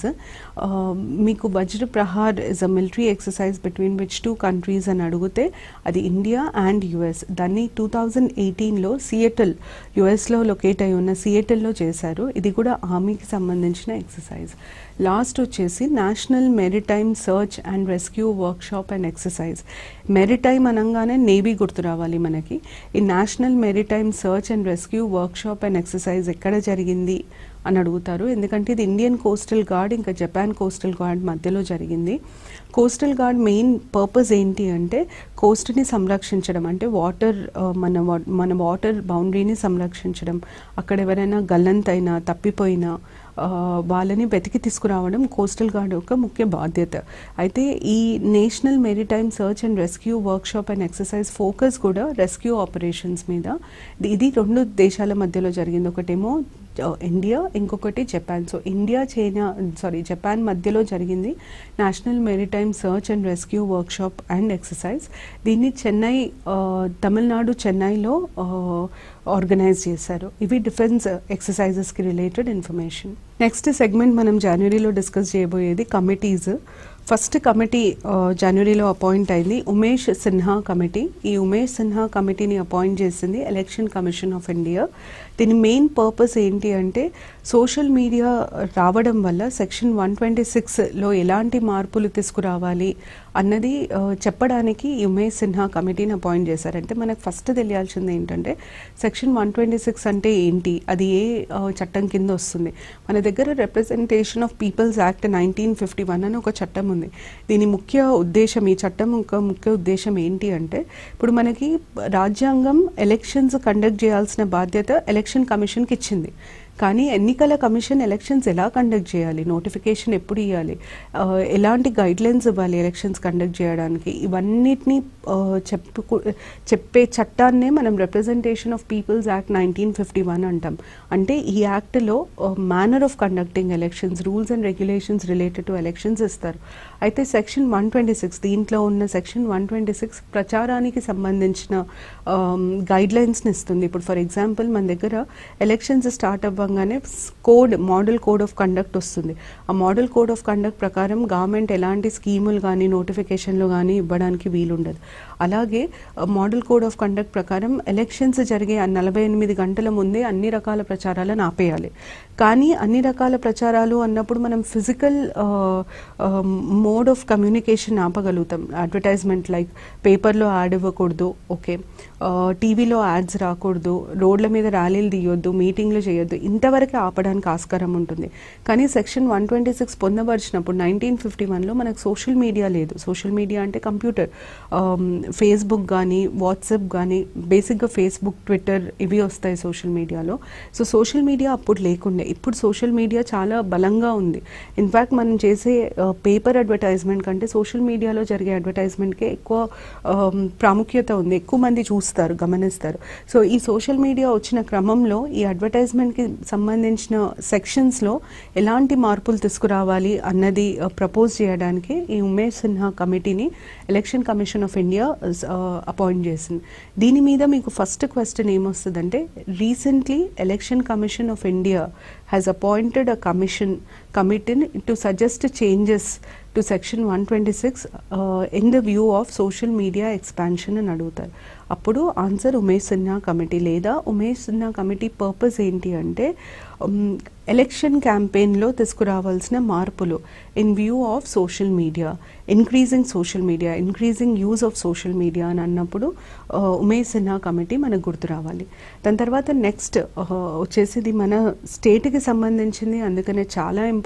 మీకు Vajra Prahar is a military exercise between which two countries అని అడిగితే అది ఇండియా అండ్ యుఎస్ దాన్ని టూ థౌజండ్ ఎయిటీన్లో సియటల్ యుఎస్లో లొకేట్ అయి ఉన్న సియటల్లో చేశారు ఇది కూడా ఆర్మీకి సంబంధించిన ఎక్సర్సైజ్ లాస్ట్ వచ్చేసి national maritime search and rescue workshop and exercise maritime అనగానే నేవీ గుర్తు రావాలి మనకి ఈ national maritime search and rescue workshop and exercise ఎక్కడ జరిగింది అని అడుగుతారు ఎందుకంటే ఇది ఇండియన్ కోస్టల్ గార్డ్ ఇంకా జపాన్ కోస్టల్ గార్డ్ మధ్యలో జరిగింది కోస్టల్ గార్డ్ మెయిన్ పర్పస్ ఏంటి అంటే కోస్ట్ని సంరక్షించడం అంటే వాటర్ మన wa- మన వాటర్ బౌండరీని సంరక్షించడం అక్కడ ఎవరైనా గల్లంతైనా తప్పిపోయినా ఆ, వాళ్ళని వెతికి తీసుకురావడం కోస్టల్ గార్డ్ యొక్క ముఖ్య బాధ్యత అయితే ఈ national maritime search and rescue workshop and exercise focus కూడా రెస్క్యూ ఆపరేషన్స్ మీద ఇది- ఇది రెండు దేశాల మధ్యలో జరిగింది ఒకటేమో ఆ, ఇండియా ఇంకొకటి Japan so India China sorry Japan మధ్యలో జరిగింది national maritime search and rescue workshop and exercise దీన్ని చెన్నై ఆ, తమిళనాడు చెన్నైలో ఆర్గనైజ్ చేశారు ఇవి డిఫెన్స్ ఎక్సర్సైజెస్కి రిలేటెడ్ ఇన్ఫర్మేషన్ నెక్స్ట్ సెగ్మెంట్ మనం జనవరిలో డిస్కస్ చేయబోయేది కమిటీస్ ఫస్ట్ కమిటీ జనవరిలో అపాయింట్ అయింది ఉమేష్ సిన్హా కమిటీ ఈ ఉమేష్ సిన్హా కమిటీని అపాయింట్ చేసింది ఎలక్షన్ కమిషన్ ఆఫ్ ఇండియా దీని మెయిన్ పర్పస్ ఏంటి అంటే సోషల్ మీడియా రావడం వల్ల సెక్షన్ వన్ ట్వంటీ సిక్స్లో ఎలాంటి మార్పులు తీసుకురావాలి అన్నది ఆ, చెప్పడానికి ఈ ఉమేష్ సిన్హా కమిటీని అపాయింట్ చేశారంటే మనకు ఫస్ట్ తెలియాల్సింది ఏంటంటే సెక్షన్ వన్ ట్వంటీ సిక్స్ అంటే ఏంటి అది ఏ ఆ, చట్టం కింద వస్తుంది మన దగ్గర representation of people's act nineteen fifty one అని ఒక చట్టం ఉంది దీని ముఖ్య ఉద్దేశం ఈ చట్టం యొక్క ముఖ్య ఉద్దేశం ఏంటి అంటే ఇప్పుడు మనకి రాజ్యాంగం ఎలక్షన్స్ కండక్ట్ చేయాల్సిన బాధ్యత ఎలక్షన్ కమిషన్కి ఇచ్చింది కానీ ఎన్నికల కమిషన్ ఎలక్షన్స్ ఎలా కండక్ట్ చేయాలి నోటిఫికేషన్ ఎప్పుడు ఇవ్వాలి ఆ, ఎలాంటి గైడ్ లైన్స్ ఇవ్వాలి ఎలక్షన్స్ కండక్ట్ చేయడానికి ఇవన్నిటిని ఆ, చెప్పు చెప్పే చట్టాన్నే మనం representation of people's act nineteen fifty one అంటాం అంటే ఈ యాక్ట్లో manner of conducting elections rules and regulations related to elections ఇస్తారు అయితే సెక్షన్ వన్ ట్వంటీ సిక్స్ దీంట్లో ఉన్న సెక్షన్ వన్ ట్వంటీ సిక్స్ ప్రచారానికి సంబంధించిన గైడ్ లైన్స్ని ఇస్తుంది ఇప్పుడు ఫర్ ఎగ్జాంపుల్ మన దగ్గర ఎలక్షన్స్ స్టార్ట్ అవ్వగానే code model code of conduct వస్తుంది ఆ మోడల్ కోడ్ ఆఫ్ కండక్ట్ ప్రకారం గవర్నమెంట్ ఎలాంటి స్కీములు కానీ నోటిఫికేషన్లు కానీ ఇవ్వడానికి వీలుండదు అలాగే మోడల్ కోడ్ ఆఫ్ కండక్ట్ ప్రకారం ఎలక్షన్స్ జరిగే ఆ నలభై ఎనిమిది గంటల ముందే అన్ని రకాల ప్రచారాలను ఆపేయాలి కానీ అన్ని రకాల ప్రచారాలు అన్నప్పుడు మనం ఫిజికల్ మోడ్ ఆఫ్ కమ్యూనికేషన్ ఆపగలుగుతాం అడ్వర్టైజ్మెంట్ లైక్ పేపర్లో యాడ్ ఇవ్వకూడదు ఓకే టీవీలో యాడ్స్ రాకూడదు రోడ్ల మీద ర్యాలీలు తీయొద్దు మీటింగ్లు చేయొద్దు ఇంతవరకు ఆపడానికి ఆస్కారం ఉంటుంది కానీ సెక్షన్ వన్ ట్వంటీ సిక్స్ పొందపరిచినప్పుడు నైన్టీన్ ఫిఫ్టీ వన్లో మనకు సోషల్ మీడియా లేదు సోషల్ మీడియా అంటే కంప్యూటర్ ఫేస్బుక్ కానీ వాట్సాప్ కానీ బేసిక్గా ఫేస్బుక్ ట్విట్టర్ ఇవి వస్తాయి సోషల్ మీడియాలో సో సోషల్ మీడియా అప్పుడు లేకుండే ఇప్పుడు సోషల్ మీడియా చాలా బలంగా ఉంది ఇన్ఫ్యాక్ట్ మనం చేసే పేపర్ అడ్వర్టైజ్మెంట్ కంటే సోషల్ మీడియాలో జరిగే అడ్వర్టైజ్మెంట్కే ఎక్కువ ఆమ్, ప్రాముఖ్యత ఉంది ఎక్కువ మంది చూస్తారు గమనిస్తారు సో ఈ సోషల్ మీడియా వచ్చిన క్రమంలో ఈ అడ్వర్టైజ్మెంట్కి సంబంధించిన సెక్షన్స్లో ఎలాంటి మార్పులు తీసుకురావాలి అన్నది ప్రపోజ్ చేయడానికి ఈ ఉమేష్ సిన్హా కమిటీని election commission of India appoint చేసింది దీని మీద మీకు ఫస్ట్ క్వశ్చన్ ఏమొస్తుందంటే recently election commission of India has appointed a commission committee to suggest changes to section one twenty six in the view of social media expansion అని అడుగుతారు అప్పుడు answer Umesh Sinha committee లేదా Umesh Sinha committee purpose ఏంటి అంటే election క్యాంపెయిన్లో తీసుకురావాల్సిన మార్పులు in view of social media increasing social media increasing use of social media అని అన్నప్పుడు ఆ, ఉమేష్ సిన్హా కమిటీ మనకు గుర్తు రావాలి దాని తర్వాత నెక్స్ట్ వచ్చేసి ఇది మన స్టేట్కి సంబంధించింది అందుకనే చాలా ఇంపార్టెంట్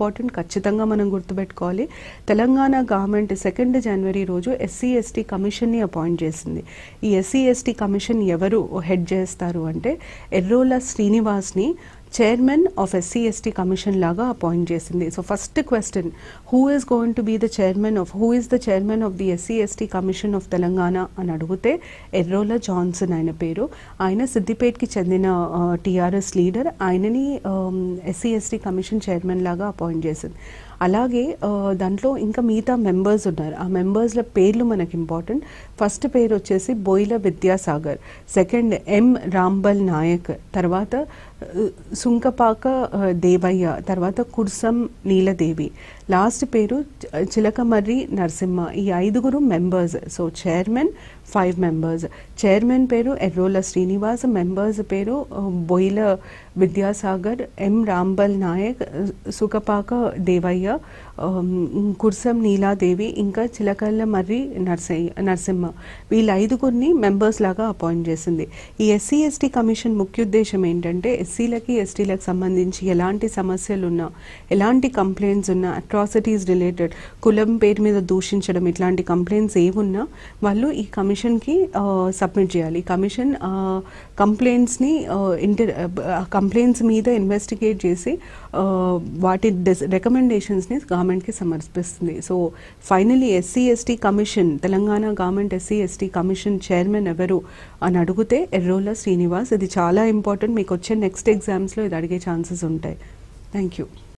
ఇంపార్టెంట్ ఖచ్చితంగా మనం గుర్తుపెట్టుకోవాలి తెలంగాణ గవర్నమెంట్ సెకండ్ జనవరి రోజు ఎస్సీ ఎస్టీ కమిషన్ని అపాయింట్ చేసింది ఈ ఎస్సీ ఎస్టీ కమిషన్ ఎవరు హెడ్ చేస్తారు అంటే ఎర్రోల శ్రీనివాస్ని chairman of SC ST commission లాగా అపాయింట్ చేసింది so first question who is going to be the chairman of who is the chairman of the SC ST commission of Telangana అని అడిగితే Errolla Johnson ఆయన పేరు ఆయన సిద్దిపేట్కి చెందిన టీఆర్ఎస్ లీడర్ ఆయనని ఎస్సీ ఎస్టీ కమిషన్ చైర్మన్ లాగా అపాయింట్ చేసింది అలాగే ఆ, దాంట్లో ఇంకా మిగతా మెంబర్స్ ఉన్నారు ఆ మెంబర్స్ల పేర్లు మనకి ఇంపార్టెంట్ ఫస్ట్ పేరు వచ్చేసి బోయిల విద్యాసాగర్ సెకండ్ ఎం రాంబల్ నాయక్ తర్వాత ఆ, సుంకపాక ఆ, దేవయ్య తర్వాత కుర్సం నీలదేవి లాస్ట్ పేరు చ- చిలకమర్రి నరసింహ ఈ ఐదుగురు members so chairman five members chairman పేరు ఎర్రోల శ్రీనివాస్ మెంబర్స్ పేరు ఆ, బొయిల విద్యాసాగర్ ఎం రాంబల్ నాయక్ ఆ, సుకపాక దేవయ్య ఆమ్, కుర్సం నీలాదేవి ఇంకా చిలకల్ల మర్రి నర్సయ్య నరసింహ వీళ్ళ ఐదుగురిని మెంబర్స్ లాగా అపాయింట్ చేసింది ఈ ఎస్సీ ఎస్టీ కమిషన్ ముఖ్య ఉద్దేశం ఏంటంటే ఎస్సీలకి ఎస్టీలకు సంబంధించి ఎలాంటి సమస్యలు ఉన్నా ఎలాంటి కంప్లైంట్స్ ఉన్నా అట్రాసిటీస్ రిలేటెడ్ కులం పేరు మీద దూషించడం ఇట్లాంటి కంప్లైంట్స్ ఏమున్నా వాళ్ళు ఈ కమిషన్కి సబ్మిట్ చేయాలి ఈ కమిషన్ కంప్లైంట్స్ని ఇంటర్ కంప్లైంట్స్ మీద ఇన్వెస్టిగేట్ చేసి ఆ, వాటి రికమెండేషన్స్ని గవర్నమెంట్కి సమర్పిస్తుంది so finally SC ST commission Telangana government SC ST commission chairman ఎవరు అని అడిగితే ఎర్రోల శ్రీనివాస్ ఇది చాలా ఇంపార్టెంట్ మీకు వచ్చే నెక్స్ట్ ఎగ్జామ్స్లో ఇది అడిగే ఛాన్సెస్ ఉంటాయి థ్యాంక్ యూ